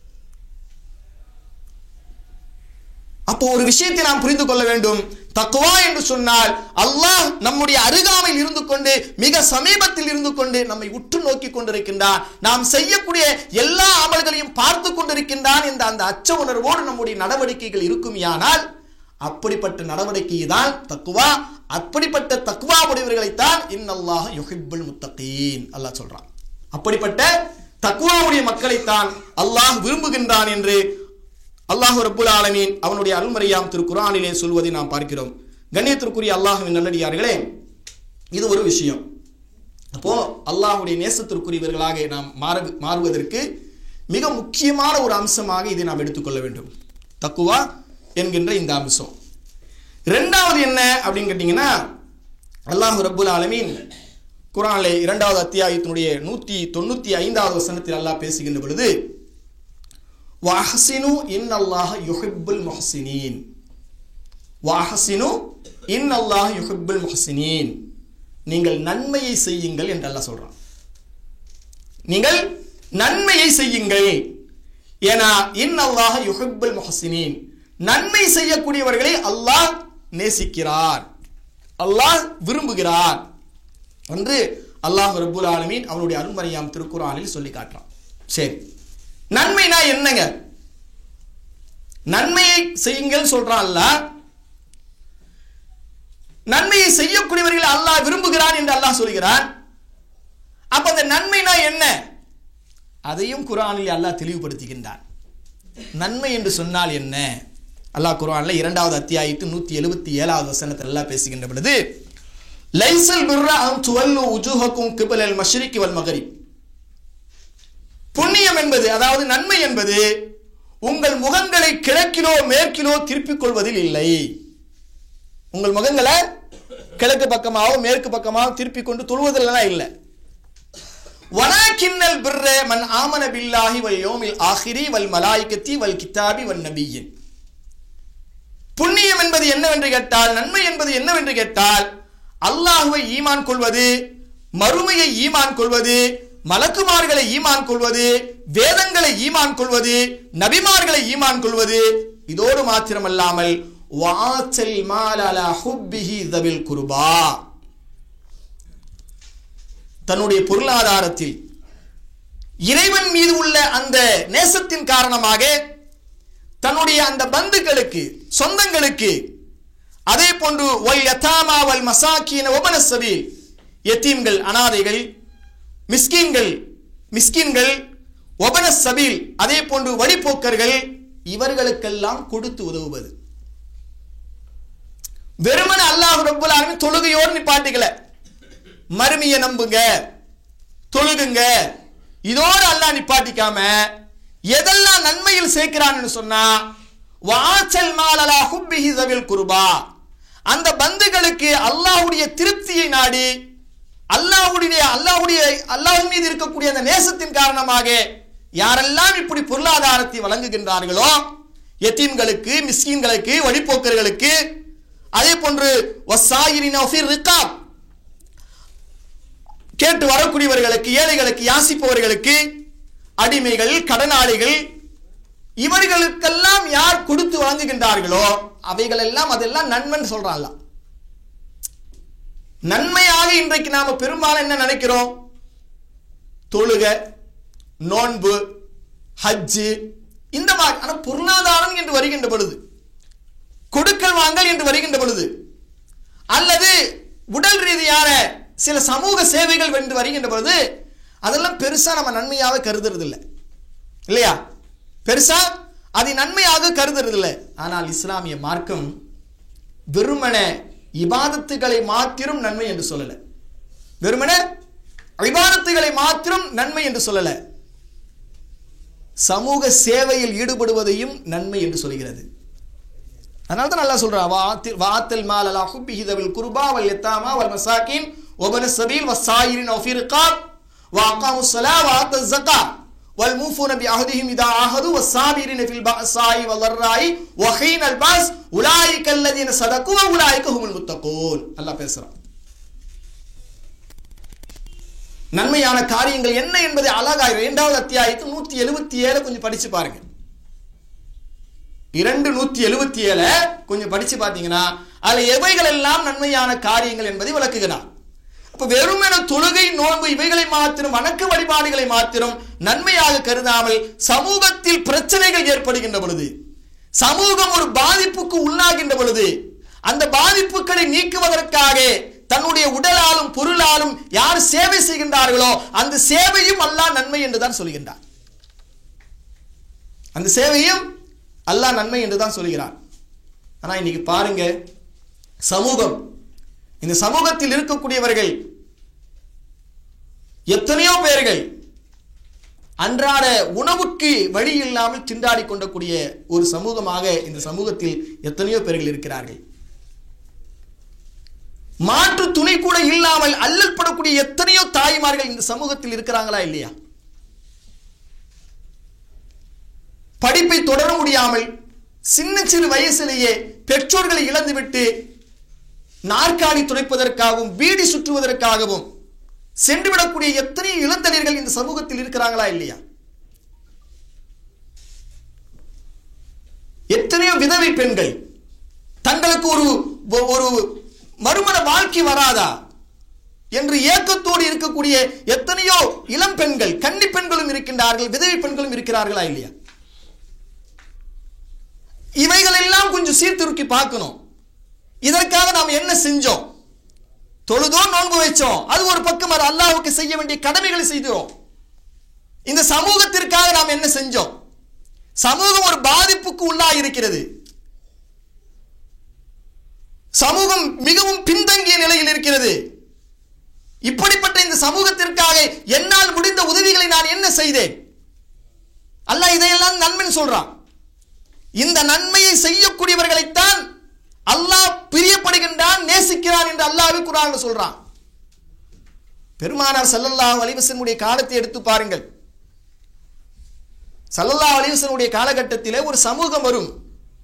அப்போ ஒரு விஷயத்தை நாம் புரிந்து கொள்ள வேண்டும் தக்குவா என்று சொன்னால் அல்லாஹ் நம்முடைய அருகாமையில் இருந்து கொண்டு மிக சமீபத்தில் இருந்து கொண்டு நம்மை உற்று நோக்கி கொண்டிருக்கின்றான் நாம் செய்யக்கூடிய எல்லா அமல்களையும் பார்த்து கொண்டிருக்கின்றான் என்ற அந்த அச்ச உணர்வோடு நம்முடைய நடவடிக்கைகள் இருக்குமையானால் அப்படிப்பட்ட நடவடிக்கை தான் தக்குவா அப்படிப்பட்ட தக்குவா உடையவர்களைத்தான் இன்னல்லாஹ் யுஹிப்புல் முத்தகீன் அல்லாஹ் சொல்றான் அப்படிப்பட்ட தக்குவாவுடைய மக்களைத்தான் அல்லாஹ் விரும்புகின்றான் என்று அல்லாஹ் ரப்புல் ஆலமீன் அவனுடைய அருள்மறையாம் திரு குரானிலே சொல்வதை நாம் பார்க்கிறோம் கண்ணியத்திற்குரிய அல்லாஹுவின் நல்லடியார்களே இது ஒரு விஷயம் அப்போ அல்லாஹுடைய நேசத்திற்குரியவர்களாக நாம் மாற மாறுவதற்கு மிக முக்கியமான ஒரு அம்சமாக இதை நாம் எடுத்துக்கொள்ள வேண்டும் தக்குவா என்கின்ற இந்த அம்சம் ரெண்டாவது என்ன அப்படின்னு கேட்டிங்கன்னா அல்லாஹு ரப்புல் ஆலமீன் குரானிலே இரண்டாவது அத்தியாயத்தினுடைய நூற்றி தொண்ணூற்றி ஐந்தாவது வசனத்தில் அல்லாஹ் பேசுகின்ற பொழுது வாஹசினு இன் அல்லாஹ் யுஹிப்புல் முஹசினீன் வாஹசினு இன் அல்லாஹ் யுஹிப்புல் முஹசினீன் நீங்கள் நன்மையை செய்யுங்கள் என்று அல்லாஹ் சொல்றான் நீங்கள் நன்மையை செய்யுங்கள் ஏன்னா இன் அல்லாஹ் யுஹிப்புல் முஹசினீன் நன்மை செய்யக்கூடியவர்களை அல்லாஹ் நேசிக்கிறார் அல்லாஹ் விரும்புகிறார் என்று அல்லாஹ் ரப்புல் ஆலமீன் அவனுடைய அருண்மறையாம் திருக்குறானில் சொல்லி காட்டுறான் சரி நன்மைனா என்னங்க நன்மையை செய்யுங்கள் சொல்றான் அல்லாஹ் நன்மையை செய்யக்கூடியவர்கள் அல்லாஹ் விரும்புகிறான் என்று அல்லாஹ் சொல்கிறான் அப்ப அந்த நன்மைனா என்ன அதையும் குரானில் அல்லாஹ் தெளிவுபடுத்துகின்றான் நன்மை என்று சொன்னால் என்ன அல்லாஹ் குரான்ல இரண்டாவது அத்தியாயத்து நூத்தி எழுபத்தி ஏழாவது வசனத்தில் எல்லாம் பேசுகின்ற பொழுது லைசல் பிர்ரா அம் துவல்லு உஜூஹக்கும் கிபலல் மஷ்ரிகி வல் மகரிப் புண்ணியம் என்பது அதாவது நன்மை என்பது உங்கள் முகங்களை கிழக்கிலோ மேற்கிலோ திருப்பிக் கொள்வதில் இல்லை உங்கள் முகங்களை கிழக்கு பக்கமாவோ மேற்கு பக்கமாவோ திருப்பிக் கொண்டு தொழுவதில்லாம் இல்லை வலாக்கின்னல் பிர்ர மன் ஆமன பில்லாஹி வல் யோமில் ஆஹிரி வல் மலாய்கத்தி வல் கித்தாபி வல் நபியின் புண்ணியம் என்பது என்னவென்று கேட்டால் நன்மை என்பது என்னவென்று கேட்டால் அல்லாஹுவை ஈமான் கொள்வது மறுமையை ஈமான் கொள்வது மலக்குமார்களை ஈமான் கொள்வது வேதங்களை ஈமான் கொள்வது நபிமார்களை ஈமான் கொள்வது இதோடு மாத்திரமல்லாமல் வாச்சல் மாலலா ஹுப்பிஹி தபில் குருபா தன்னுடைய பொருளாதாரத்தில் இறைவன் மீது உள்ள அந்த நேசத்தின் காரணமாக தன்னுடைய அந்த பந்துக்களுக்கு சொந்தங்களுக்கு அதே போன்று ஒல் யதாமா வல் மசாக்கீன ஒபன சபீல் எத்தீம்கள் அனாதைகள் மிஸ்கீன்கள் மிஸ்கின்கள் ஒபன சபீல் அதே போன்று வழிபோக்கர்கள் இவர்களுக்கெல்லாம் கொடுத்து உதவுவது வெறுமனே அல்லாஹ் ரப்பல் ஆலமீன் தொழுகையோடு நிப்பாட்டிக்கல மறுமையை நம்புங்க தொழுகுங்க இதோடு அல்லாஹ் நிப்பாட்டிக்காம எதெல்லாம் நன்மையில் சேர்க்கிறான்னு சொன்னா வாசல் மாலலா ஹுப்பிஹி தவில் குருபா அந்த பந்துகளுக்கு அல்லாஹ்வுடைய திருப்தியை நாடி அல்லாஹ்வுடைய அல்லாஹ்வுடைய அல்லாஹ் மீது இருக்கக்கூடிய அந்த நேசத்தின் காரணமாக யாரெல்லாம் இப்படி பொருளாதாரத்தை வழங்குகின்றார்களோ எத்தீம்களுக்கு மிஸ்கீன்களுக்கு வழிப்போக்கர்களுக்கு அதே போன்று வசாயிரின் ரிகாப் கேட்டு வரக்கூடியவர்களுக்கு ஏழைகளுக்கு யாசிப்பவர்களுக்கு அடிமைகள் கடனாளிகள் இவர்களுக்கெல்லாம் யார் கொடுத்து வழங்குகின்றார்களோ அவைகள் எல்லாம் அதெல்லாம் நன்மைன்னு சொல்றான்ல நன்மையாக இன்றைக்கு நாம பெரும்பாலும் என்ன நினைக்கிறோம் தொழுக நோன்பு ஹஜ்ஜு இந்த மாதிரி ஆனா பொருளாதாரம் என்று வருகின்ற பொழுது கொடுக்கல் வாங்கல் என்று வருகின்ற பொழுது அல்லது உடல் ரீதியான சில சமூக சேவைகள் என்று வருகின்ற பொழுது அதெல்லாம் பெருசா நம்ம நன்மையாக கருதுறது இல்லை இல்லையா பெருசா அதை நன்மையாக கருதுறது இல்லை ஆனால் இஸ்லாமிய மார்க்கம் வெறுமன இபாதத்துகளை மாத்திரம் நன்மை என்று சொல்லல வெறுமன இபாதத்துகளை மாத்திரம் நன்மை என்று சொல்லல சமூக சேவையில் ஈடுபடுவதையும் நன்மை என்று சொல்கிறது அதனால தான் நல்லா சொல்றா வாத்தில் வாத்தில் மால் அலா ஹுப்பிஹி தவில் குர்பா வல் யத்தாமா வல் மசாகின் வபன சபீல் வஸ்ஸாயிரின் வஃபி ரிகாப் وأقاموا الصلاة وآتوا الزكاة والموفون بعهدهم إذا عاهدوا والصابرين في البأساء والضراء وحين البأس أولئك الذين صدقوا وأولئك هم المتقون الله பேசுறான் நன்மையான காரியங்கள் என்ன என்பதை அழகாய் இரண்டாவது அத்தியாயத்தில் நூத்தி எழுபத்தி ஏழு கொஞ்சம் படிச்சு பாருங்க இரண்டு நூத்தி எழுபத்தி ஏழு கொஞ்சம் படிச்சு பார்த்தீங்கன்னா அதுல எவைகள் எல்லாம் நன்மையான காரியங்கள் என்பதை விளக்குகிறார் அப்ப வெறுமென தொழுகை நோன்பு இவைகளை மாத்திரம் வணக்க வழிபாடுகளை மாத்திரம் நன்மையாக கருதாமல் சமூகத்தில் பிரச்சனைகள் ஏற்படுகின்ற பொழுது சமூகம் ஒரு பாதிப்புக்கு உள்ளாகின்ற பொழுது அந்த பாதிப்புகளை நீக்குவதற்காக தன்னுடைய உடலாலும் பொருளாலும் யார் சேவை செய்கின்றார்களோ அந்த சேவையும் அல்லாஹ் நன்மை என்றுதான் சொல்கின்றார் அந்த சேவையும் அல்லாஹ் நன்மை என்றுதான் சொல்கிறார் ஆனா இன்னைக்கு பாருங்க சமூகம் இந்த சமூகத்தில் இருக்கக்கூடியவர்கள் எத்தனையோ பேர்கள் அன்றாட உணவுக்கு வழி இல்லாமல் திண்டாடி கொண்டக்கூடிய ஒரு சமூகமாக இந்த சமூகத்தில் எத்தனையோ பேர்கள் இருக்கிறார்கள் மாற்று துணை கூட இல்லாமல் அல்லல் படக்கூடிய எத்தனையோ தாய்மார்கள் இந்த சமூகத்தில் இருக்கிறாங்களா இல்லையா படிப்பை தொடர முடியாமல் சின்ன சிறு வயசிலேயே பெற்றோர்களை இழந்துவிட்டு நாற்காலி துடைப்பதற்காகவும் பீடி சுற்றுவதற்காகவும் சென்றுவிடக்கூடிய எத்தனை இளந்தளிர்கள் இந்த சமூகத்தில் இருக்கிறாங்களா இல்லையா எத்தனையோ விதவை பெண்கள் தங்களுக்கு ஒரு ஒரு மறுமண வாழ்க்கை வராதா என்று ஏக்கத்தோடு இருக்கக்கூடிய எத்தனையோ இளம் பெண்கள் கன்னி பெண்களும் இருக்கின்றார்கள் விதவை பெண்களும் இருக்கிறார்களா இல்லையா இவைகள் எல்லாம் கொஞ்சம் சீர்திருக்கி பார்க்கணும் இதற்காக நாம் என்ன செஞ்சோம் தொழுதோ நோன்பு வச்சோம் அது ஒரு பக்கம் அது அல்லாவுக்கு செய்ய வேண்டிய கடமைகளை செய்கிறோம் இந்த சமூகத்திற்காக நாம் என்ன செஞ்சோம் சமூகம் ஒரு பாதிப்புக்கு உள்ளாக இருக்கிறது சமூகம் மிகவும் பின்தங்கிய நிலையில் இருக்கிறது இப்படிப்பட்ட இந்த சமூகத்திற்காக என்னால் முடிந்த உதவிகளை நான் என்ன செய்தேன் அல்லாஹ் இதையெல்லாம் நன்மைன்னு சொல்றான் இந்த நன்மையை செய்யக்கூடியவர்களைத்தான் அல்லாஹ் பிரியப்படுகின்றான் நேசிக்கிறான் என்று அல்லாஹ்வே குரான் சொல்றான் பெருமானார் சல்லல்லாஹு அலிவசனுடைய காலத்தை எடுத்து பாருங்கள் சல்லல்லாஹு அலிவசனுடைய காலகட்டத்திலே ஒரு சமூகம் வரும்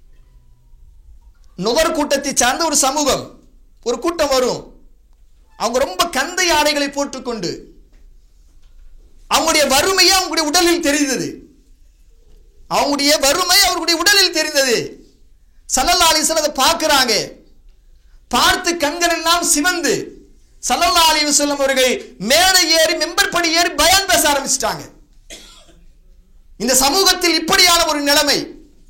நுகர் கூட்டத்தை சார்ந்த ஒரு சமூகம் ஒரு கூட்டம் வரும் அவங்க ரொம்ப கந்தை ஆடைகளை போட்டுக்கொண்டு அவங்களுடைய வறுமையை அவங்களுடைய உடலில் தெரிந்தது அவங்களுடைய வறுமை அவர்களுடைய உடலில் தெரிந்தது சல்லல்லா அலிஸ்வன் அதை பார்க்கிறாங்க பார்த்து கண்கள் எல்லாம் சிவந்து சல்லல்லா அலி வசல்லம் அவர்கள் மேடை ஏறி மெம்பர் படி ஏறி பயான் பேச ஆரம்பிச்சிட்டாங்க இந்த சமூகத்தில் இப்படியான ஒரு நிலைமை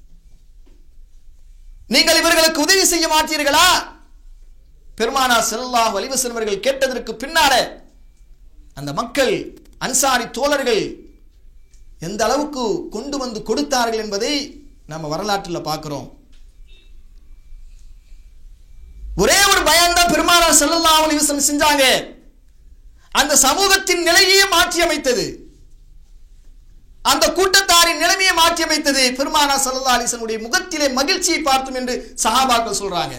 நீங்கள் இவர்களுக்கு உதவி செய்ய மாட்டீர்களா பெருமானா செல்லாஹ் வலிவசன் அவர்கள் கேட்டதற்கு பின்னால அந்த மக்கள் அன்சாரி தோழர்கள் எந்த அளவுக்கு கொண்டு வந்து கொடுத்தார்கள் என்பதை நம்ம வரலாற்றில் பார்க்கிறோம் பயான் தான் பெருமானார் ஸல்லல்லாஹு அலைஹி வஸல்லம் செஞ்சாங்க அந்த சமூகத்தின் நிலையே மாற்றி அமைத்தது அந்த கூட்டத்தாரின் நிலைமையை மாற்றி அமைத்தது பெருமானா சல்லா அலிசனுடைய முகத்திலே மகிழ்ச்சியை பார்த்தோம் என்று சஹாபாக்கள் சொல்றாங்க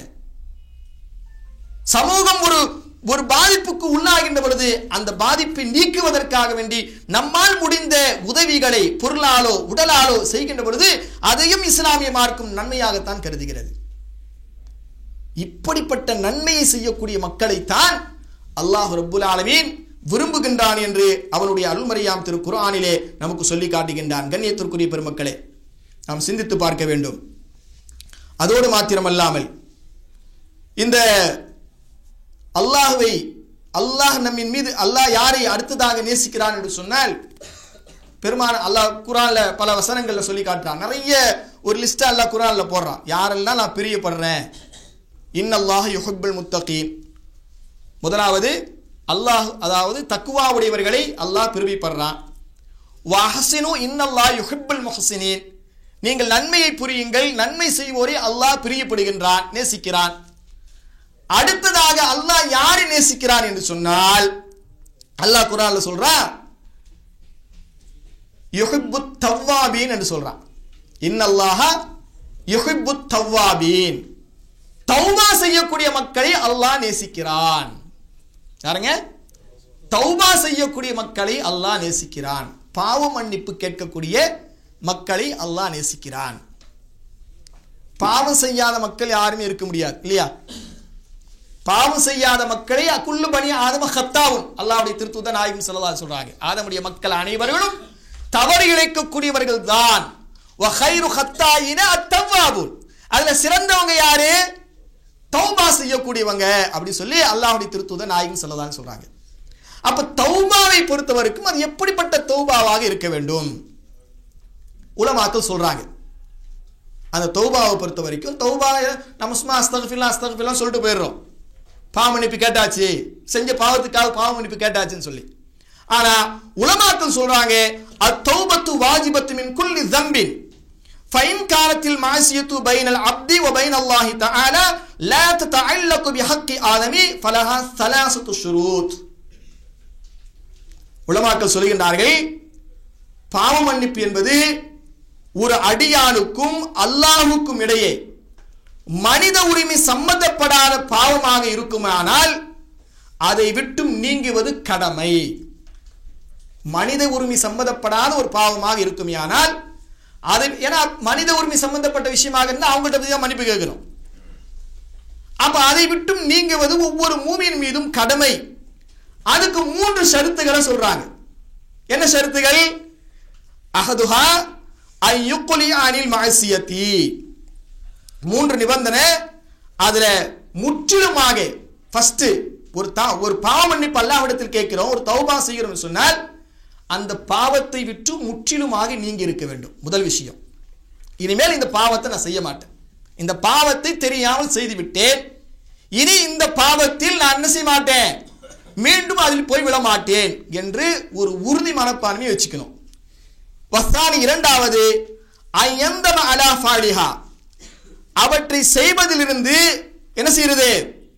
சமூகம் ஒரு ஒரு பாதிப்புக்கு உள்ளாகின்ற பொழுது அந்த பாதிப்பை நீக்குவதற்காக வேண்டி நம்மால் முடிந்த உதவிகளை பொருளாலோ உடலாலோ செய்கின்ற பொழுது அதையும் இஸ்லாமிய மார்க்கும் நன்மையாகத்தான் கருதுகிறது இப்படிப்பட்ட நன்மையை செய்யக்கூடிய மக்களைத்தான் அல்லாஹ் ரப்புல் ஆலமீன் விரும்புகின்றான் என்று அவனுடைய அருள்மறையாம் திரு குர்ஆனிலே நமக்கு சொல்லி காட்டுகின்றான் கண்ணியத்திற்குரிய பெருமக்களே நாம் சிந்தித்து பார்க்க வேண்டும் அதோடு மாத்திரமல்லாமல் இந்த அல்லாஹ்வை அல்லாஹ் நம்மின் மீது அல்லாஹ் யாரை அடுத்ததாக நேசிக்கிறான் என்று சொன்னால் பெருமான அல்லாஹ் குரான்ல பல வசனங்கள்ல சொல்லி காட்டுறான் நிறைய ஒரு லிஸ்ட் அல்லாஹ் குரான்ல போடுறான் யாரெல்லாம் நான் பிரியப்படுறேன் இன்னல்லாஹ் யுஹிப்புல் முத்தகீன் முதலாவது அல்லாஹ் அதாவது தக்குவாவுடையவர்களை அல்லாஹ் பிரிவிப்படுறான் வஹசினு இன்னல்லாஹ் யுஹிப்புல் முஹசினீன் நீங்கள் நன்மையை புரியுங்கள் நன்மை செய்வோரை அல்லாஹ் பிரியப்படுகின்றான் நேசிக்கிறான் அடுத்ததாக அல்லாஹ் யாரை நேசிக்கிறான் என்று சொன்னால் அல்லாஹ் குரான்ல சொல்றான் யுஹிப்பு தவ்வாபீன் என்று சொல்றான் இன்னல்லாஹ யுஹிப்பு தவ்வாபீன் தௌபா செய்யக்கூடிய மக்களை அல்லாஹ் நேசிக்கிறான் யாருங்க தௌபா செய்யக்கூடிய மக்களை அல்லாஹ் நேசிக்கிறான் பாவ மன்னிப்பு கேட்கக்கூடிய மக்களை அல்லாஹ் நேசிக்கிறான் பாவம் செய்யாத மக்கள் யாருமே இருக்க முடியாது இல்லையா பாவம் செய்யாத மக்களை அக்குள்ளு பணி ஆதம ஹத்தாவும் அல்லாவுடைய திருத்துவ நாயகம் சொல்லதா சொல்றாங்க ஆதமுடைய மக்கள் அனைவர்களும் தவறு இழைக்கக்கூடியவர்கள் தான் அதுல சிறந்தவங்க யாரு தௌபா செய்யக்கூடியவங்க அப்படி சொல்லி அல்லாஹுடைய திருத்துவ நாயகம் சொல்லதான் சொல்றாங்க அப்ப தௌபாவை பொறுத்த வரைக்கும் அது எப்படிப்பட்ட தௌபாவாக இருக்க வேண்டும் உலமாக்கள் சொல்றாங்க அந்த தௌபாவை பொறுத்த வரைக்கும் தௌபா நம்ம சும்மா அஸ்தகஃபில்லா அஸ்தகஃபில்லா சொல்லிட்டு போயிடுறோம் பாவ மன்னிப்பு கேட்டாச்சு செஞ்ச பாவத்துக்காக பாவ மன்னிப்பு கேட்டாச்சுன்னு சொல்லி ஆனா உலமாக்கள் சொல்றாங்க அத்தௌபத்து வாஜிபத்து மின் குல்லி தம்பின் ஃபைன் காலத்தில் மாசியத்து பைனல் அப்தி வ பைன் அல்லாஹி தஆலா லா ததஅல்லகு பிஹக்கி ஆதமி ஃபலஹா ثلاثه ஷுரூத் உலமாக்கள் சொல்கின்றார்கள் பாவ மன்னிப்பு என்பது ஒரு அடியானுக்கும் அல்லாஹுக்கும் இடையே மனித உரிமை சம்பந்தப்படாத பாவமாக இருக்குமானால் அதை விட்டும் நீங்குவது கடமை மனித உரிமை சம்பந்தப்படாத ஒரு பாவமாக இருக்குமையானால் அதை ஏன்னா மனித உரிமை சம்பந்தப்பட்ட விஷயமாக இருந்தால் அவங்கள்ட்ட பற்றி தான் மன்னிப்பு கேட்கிறோம் அப்ப அதை விட்டும் நீங்குவது ஒவ்வொரு மூமியின் மீதும் கடமை அதுக்கு மூன்று ஷருத்துகளை சொல்றாங்க என்ன ஷருத்துகள் அஹதுஹா ஐயுக்குலி அனில் மாசியத்தி மூன்று நிபந்தனை அதுல முற்றிலுமாக ஃபர்ஸ்ட் ஒரு தா ஒரு பாவ மன்னிப்பு அல்லாவிடத்தில் கேட்கிறோம் ஒரு தௌபா செய்கிறோம் சொன்னால் அந்த பாவத்தை விட்டு முற்றிலுமாக நீங்கி இருக்க வேண்டும் முதல் விஷயம் இனிமேல் இந்த பாவத்தை நான் செய்ய மாட்டேன் இந்த பாவத்தை தெரியாமல் செய்து விட்டேன் இனி இந்த பாவத்தில் நான் என்ன செய்ய மாட்டேன் மீண்டும் அதில் போய் விட மாட்டேன் என்று ஒரு உறுதி மனப்பான்மையை வச்சுக்கணும் வஸ்தானி இரண்டாவது ஐயந்தம அலா ஃபாலிஹா அவற்றை செய்வதிலிருந்து என்ன செய்யறது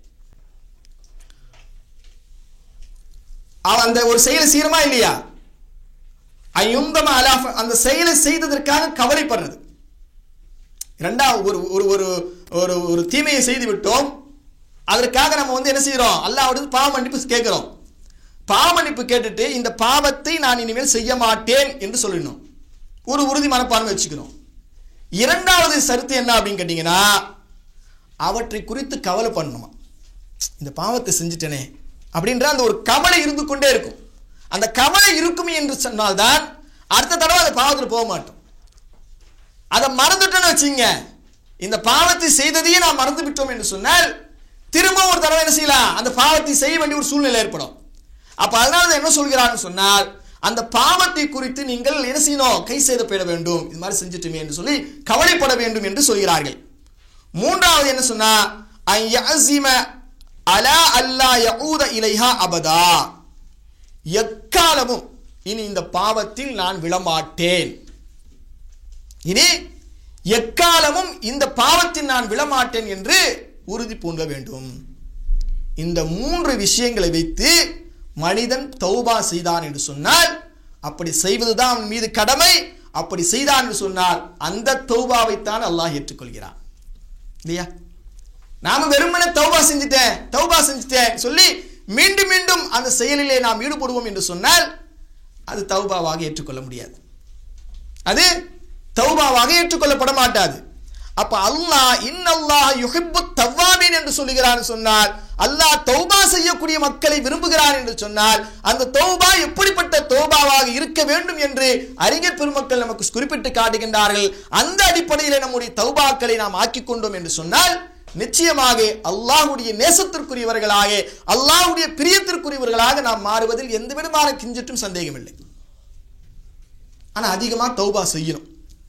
அந்த ஒரு செயலை செய்யறமா இல்லையா ஐயுந்தம அலா அந்த செயலை செய்ததற்காக கவலைப்படுறது இரண்டாவது ஒரு ஒரு ஒரு ஒரு ஒரு தீமையை செய்து விட்டோம் அதற்காக நம்ம வந்து என்ன செய்யறோம் அல்லாவோட பாவ மன்னிப்பு கேட்கிறோம் பாவ மன்னிப்பு கேட்டுட்டு இந்த பாவத்தை நான் இனிமேல் செய்ய மாட்டேன் என்று சொல்லணும் ஒரு உறுதி மனப்பான்மை வச்சுக்கணும் இரண்டாவது சருத்து என்ன அப்படின்னு கேட்டீங்கன்னா அவற்றை குறித்து கவலை பண்ணணுமா இந்த பாவத்தை செஞ்சுட்டேனே அப்படின்ற அந்த ஒரு கவலை இருந்து கொண்டே இருக்கும் அந்த கவலை இருக்கும் என்று சொன்னால்தான் அடுத்த தடவை அந்த பாவத்தில் போக மாட்டோம் அதை மறந்துட்டோன்னு வச்சுங்க இந்த பாவத்தை செய்ததையே நான் மறந்து விட்டோம் என்று சொன்னால் திரும்ப ஒரு தடவை என்ன செய்யலாம் அந்த பாவத்தை செய்ய வேண்டிய ஒரு சூழ்நிலை ஏற்படும் அப்ப அதனால என்ன சொல்கிறான்னு சொன்னால் அந்த பாவத்தை குறித்து நீங்கள் என்ன செய்யணும் கை செய்தப்பட வேண்டும் இது மாதிரி செஞ்சுட்டுமே என்று சொல்லி கவலைப்பட வேண்டும் என்று சொல்கிறார்கள் மூன்றாவது என்ன சொன்னா அலா அல்லா யஊத இலைஹா அபதா எக்காலமும் இனி இந்த பாவத்தில் நான் விழமாட்டேன் இனி எக்காலமும் இந்த பாவத்தில் நான் விழமாட்டேன் என்று உறுதி பூண்ட வேண்டும் இந்த மூன்று விஷயங்களை வைத்து மனிதன் தௌபா செய்தான் என்று சொன்னால் அப்படி செய்வதுதான் அவன் மீது கடமை அப்படி செய்தான் என்று சொன்னால் அந்த தௌபாவைத்தான் அல்லாஹ் ஏற்றுக்கொள்கிறான் இல்லையா நாம வெறுமனே தௌபா செஞ்சுட்டேன் தௌபா செஞ்சுட்டேன் சொல்லி மீண்டும் மீண்டும் அந்த செயலிலே நாம் ஈடுபடுவோம் என்று சொன்னால் அது தௌபாவாக ஏற்றுக்கொள்ள முடியாது அது தௌபாவாக ஏற்றுக்கொள்ளப்பட மாட்டாது அப்ப அல்லாஹ் இன்னல்லாஹ் யுஹிப்பு தவ்வாபீன் என்று சொல்லுகிறான் சொன்னால் அல்லாஹ் தௌபா செய்யக்கூடிய மக்களை விரும்புகிறான் என்று சொன்னால் அந்த தௌபா எப்படிப்பட்ட தௌபாவாக இருக்க வேண்டும் என்று அறிஞர் பெருமக்கள் நமக்கு குறிப்பிட்டு காட்டுகின்றார்கள் அந்த அடிப்படையில் நம்முடைய தௌபாக்களை நாம் ஆக்கிக் கொண்டோம் என்று சொன்னால் நிச்சயமாக அல்லாஹ்வுடைய நேசத்திற்குரியவர்களாக அல்லாஹ்வுடைய பிரியத்திற்குரியவர்களாக நாம் மாறுவதில் எந்த விதமான கிஞ்சிட்டும் சந்தேகமில்லை ஆனா அதிகமா தௌபா செய்யணும்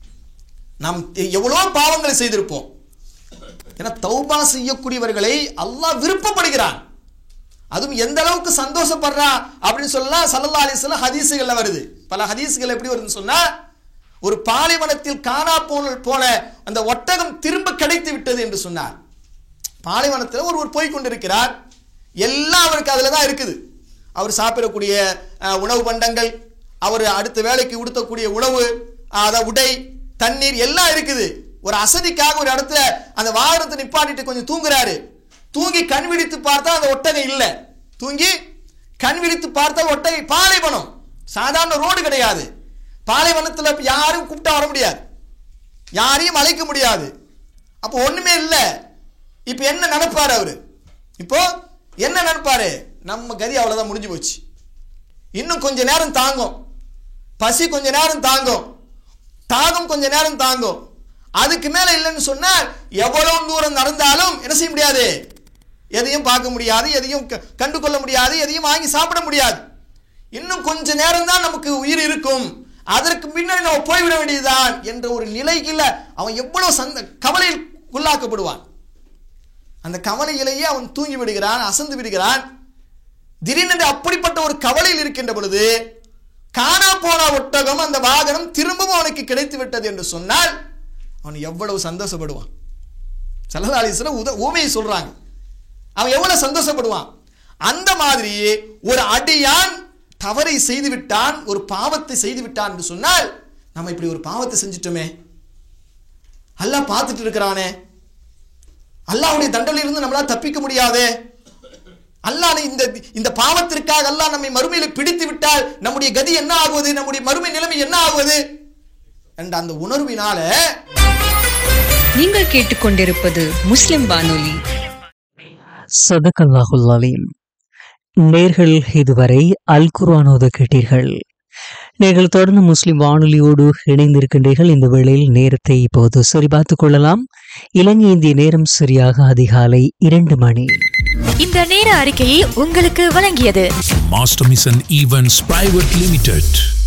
நாம் எவ்வளோ பாவங்களை செய்திருப்போம் ஏன்னா தௌபா செய்யக்கூடியவர்களை அல்லாஹ் விருப்பப்படுகிறான் அதுவும் எந்த அளவுக்கு சந்தோஷப்படுறா அப்படின்னு சொல்லலாம் சல்லல்லா அலிஸ்லாம் ஹதீஸுகள்ல வருது பல ஹதீஸுகள் எப்படி வருதுன்னு சொன்னா ஒரு பாலைவனத்தில் காணா போன போன அந்த ஒட்டகம் திரும்ப கிடைத்து விட்டது என்று சொன்னார் பாலைவனத்தில் ஒருவர் போய் கொண்டிருக்கிறார் எல்லாம் அவருக்கு அதில் தான் இருக்குது அவர் சாப்பிடக்கூடிய அஹ், உணவு பண்டங்கள் அவர் அடுத்த வேலைக்கு உடுத்தக்கூடிய உணவு அஹ், அத உடை தண்ணீர் எல்லாம் இருக்குது ஒரு அசதிக்காக ஒரு இடத்துல அந்த வாகனத்தை நிப்பாட்டிட்டு கொஞ்சம் தூங்குறாரு தூங்கி கண் விழித்து பார்த்தா அந்த ஒட்டகை இல்லை தூங்கி கண் விழித்து பார்த்தா ஒட்டகை பாலைவனம் சாதாரண ரோடு கிடையாது பாலைவனத்தில் யாரும் கூப்பிட்டா வர முடியாது யாரையும் அழைக்க முடியாது அப்போ ஒண்ணுமே இல்லை இப்போ என்ன நினைப்பாரு அவரு இப்போ என்ன நினைப்பாரு நம்ம கதி அவ்வளவுதான் முடிஞ்சு போச்சு இன்னும் கொஞ்ச நேரம் தாங்கும் பசி கொஞ்ச நேரம் தாங்கும் தாகம் கொஞ்ச நேரம் தாங்கும் அதுக்கு மேல இல்லைன்னு சொன்னால் எவ்வளவு தூரம் நடந்தாலும் என்ன செய்ய முடியாது எதையும் பார்க்க முடியாது எதையும் க- கண்டு கொள்ள முடியாது எதையும் வாங்கி சாப்பிட முடியாது இன்னும் கொஞ்ச நேரம் தான் நமக்கு உயிர் இருக்கும் அதற்கு பின்னாடி நம்ம போய்விட வேண்டியதுதான் என்ற ஒரு நிலைக்குள்ள அவன் எவ்வளவு சந்த கவலையில் உள்ளாக்கப்படுவான் அந்த கவலையிலேயே அவன் தூங்கி விடுகிறான் அசந்து விடுகிறான் திடீரென்று அப்படிப்பட்ட ஒரு கவலையில் இருக்கின்ற பொழுது காணா போன ஒட்டகம் அந்த வாகனம் திரும்பவும் அவனுக்கு கிடைத்து விட்டது என்று சொன்னால் அவன் எவ்வளவு சந்தோஷப்படுவான் சல்லதாலிஸ்ல உத ஊமையை சொல்றாங்க அவன் எவ்வளவு சந்தோஷப்படுவான் அந்த மாதிரி ஒரு அடியான் தவறை செய்து விட்டான் ஒரு பாவத்தை செய்து விட்டான் என்று சொன்னால் நம்ம இப்படி ஒரு பாவத்தை செஞ்சிட்டோமே அல்லாஹ் பார்த்துட்டு இருக்கிறானே அல்லாஹ்வுடைய தண்டனையிலிருந்து நம்மளால தப்பிக்க முடியாதே அல்லாஹ் இந்த இந்த பாவத்திற்காக அல்லாஹ் நம்மை மறுமையில பிடித்து விட்டால் நம்முடைய கதி என்ன ஆகுவது நம்முடைய மறுமை நிலைமை என்ன ஆகுவது என்ற அந்த உணர்வினால நீங்கள் கேட்டுக்கொண்டிருப்பது முஸ்லிம் வானொலி சதகல்லாஹுல் அலீம் நேர்கள் இதுவரை அல் குர்ஆனோத கேட்டீர்கள் நீங்கள் தொடர்ந்து முஸ்லிம் வானொலியோடு இணைந்திருக்கின்றீர்கள் இந்த வேளையில் நேரத்தை இப்போது சரிபார்த்துக் கொள்ளலாம் இலங்கை இந்திய நேரம் சரியாக அதிகாலை இரண்டு மணி இந்த நேர அறிக்கையை உங்களுக்கு வழங்கியது Master Mission Events Private Limited.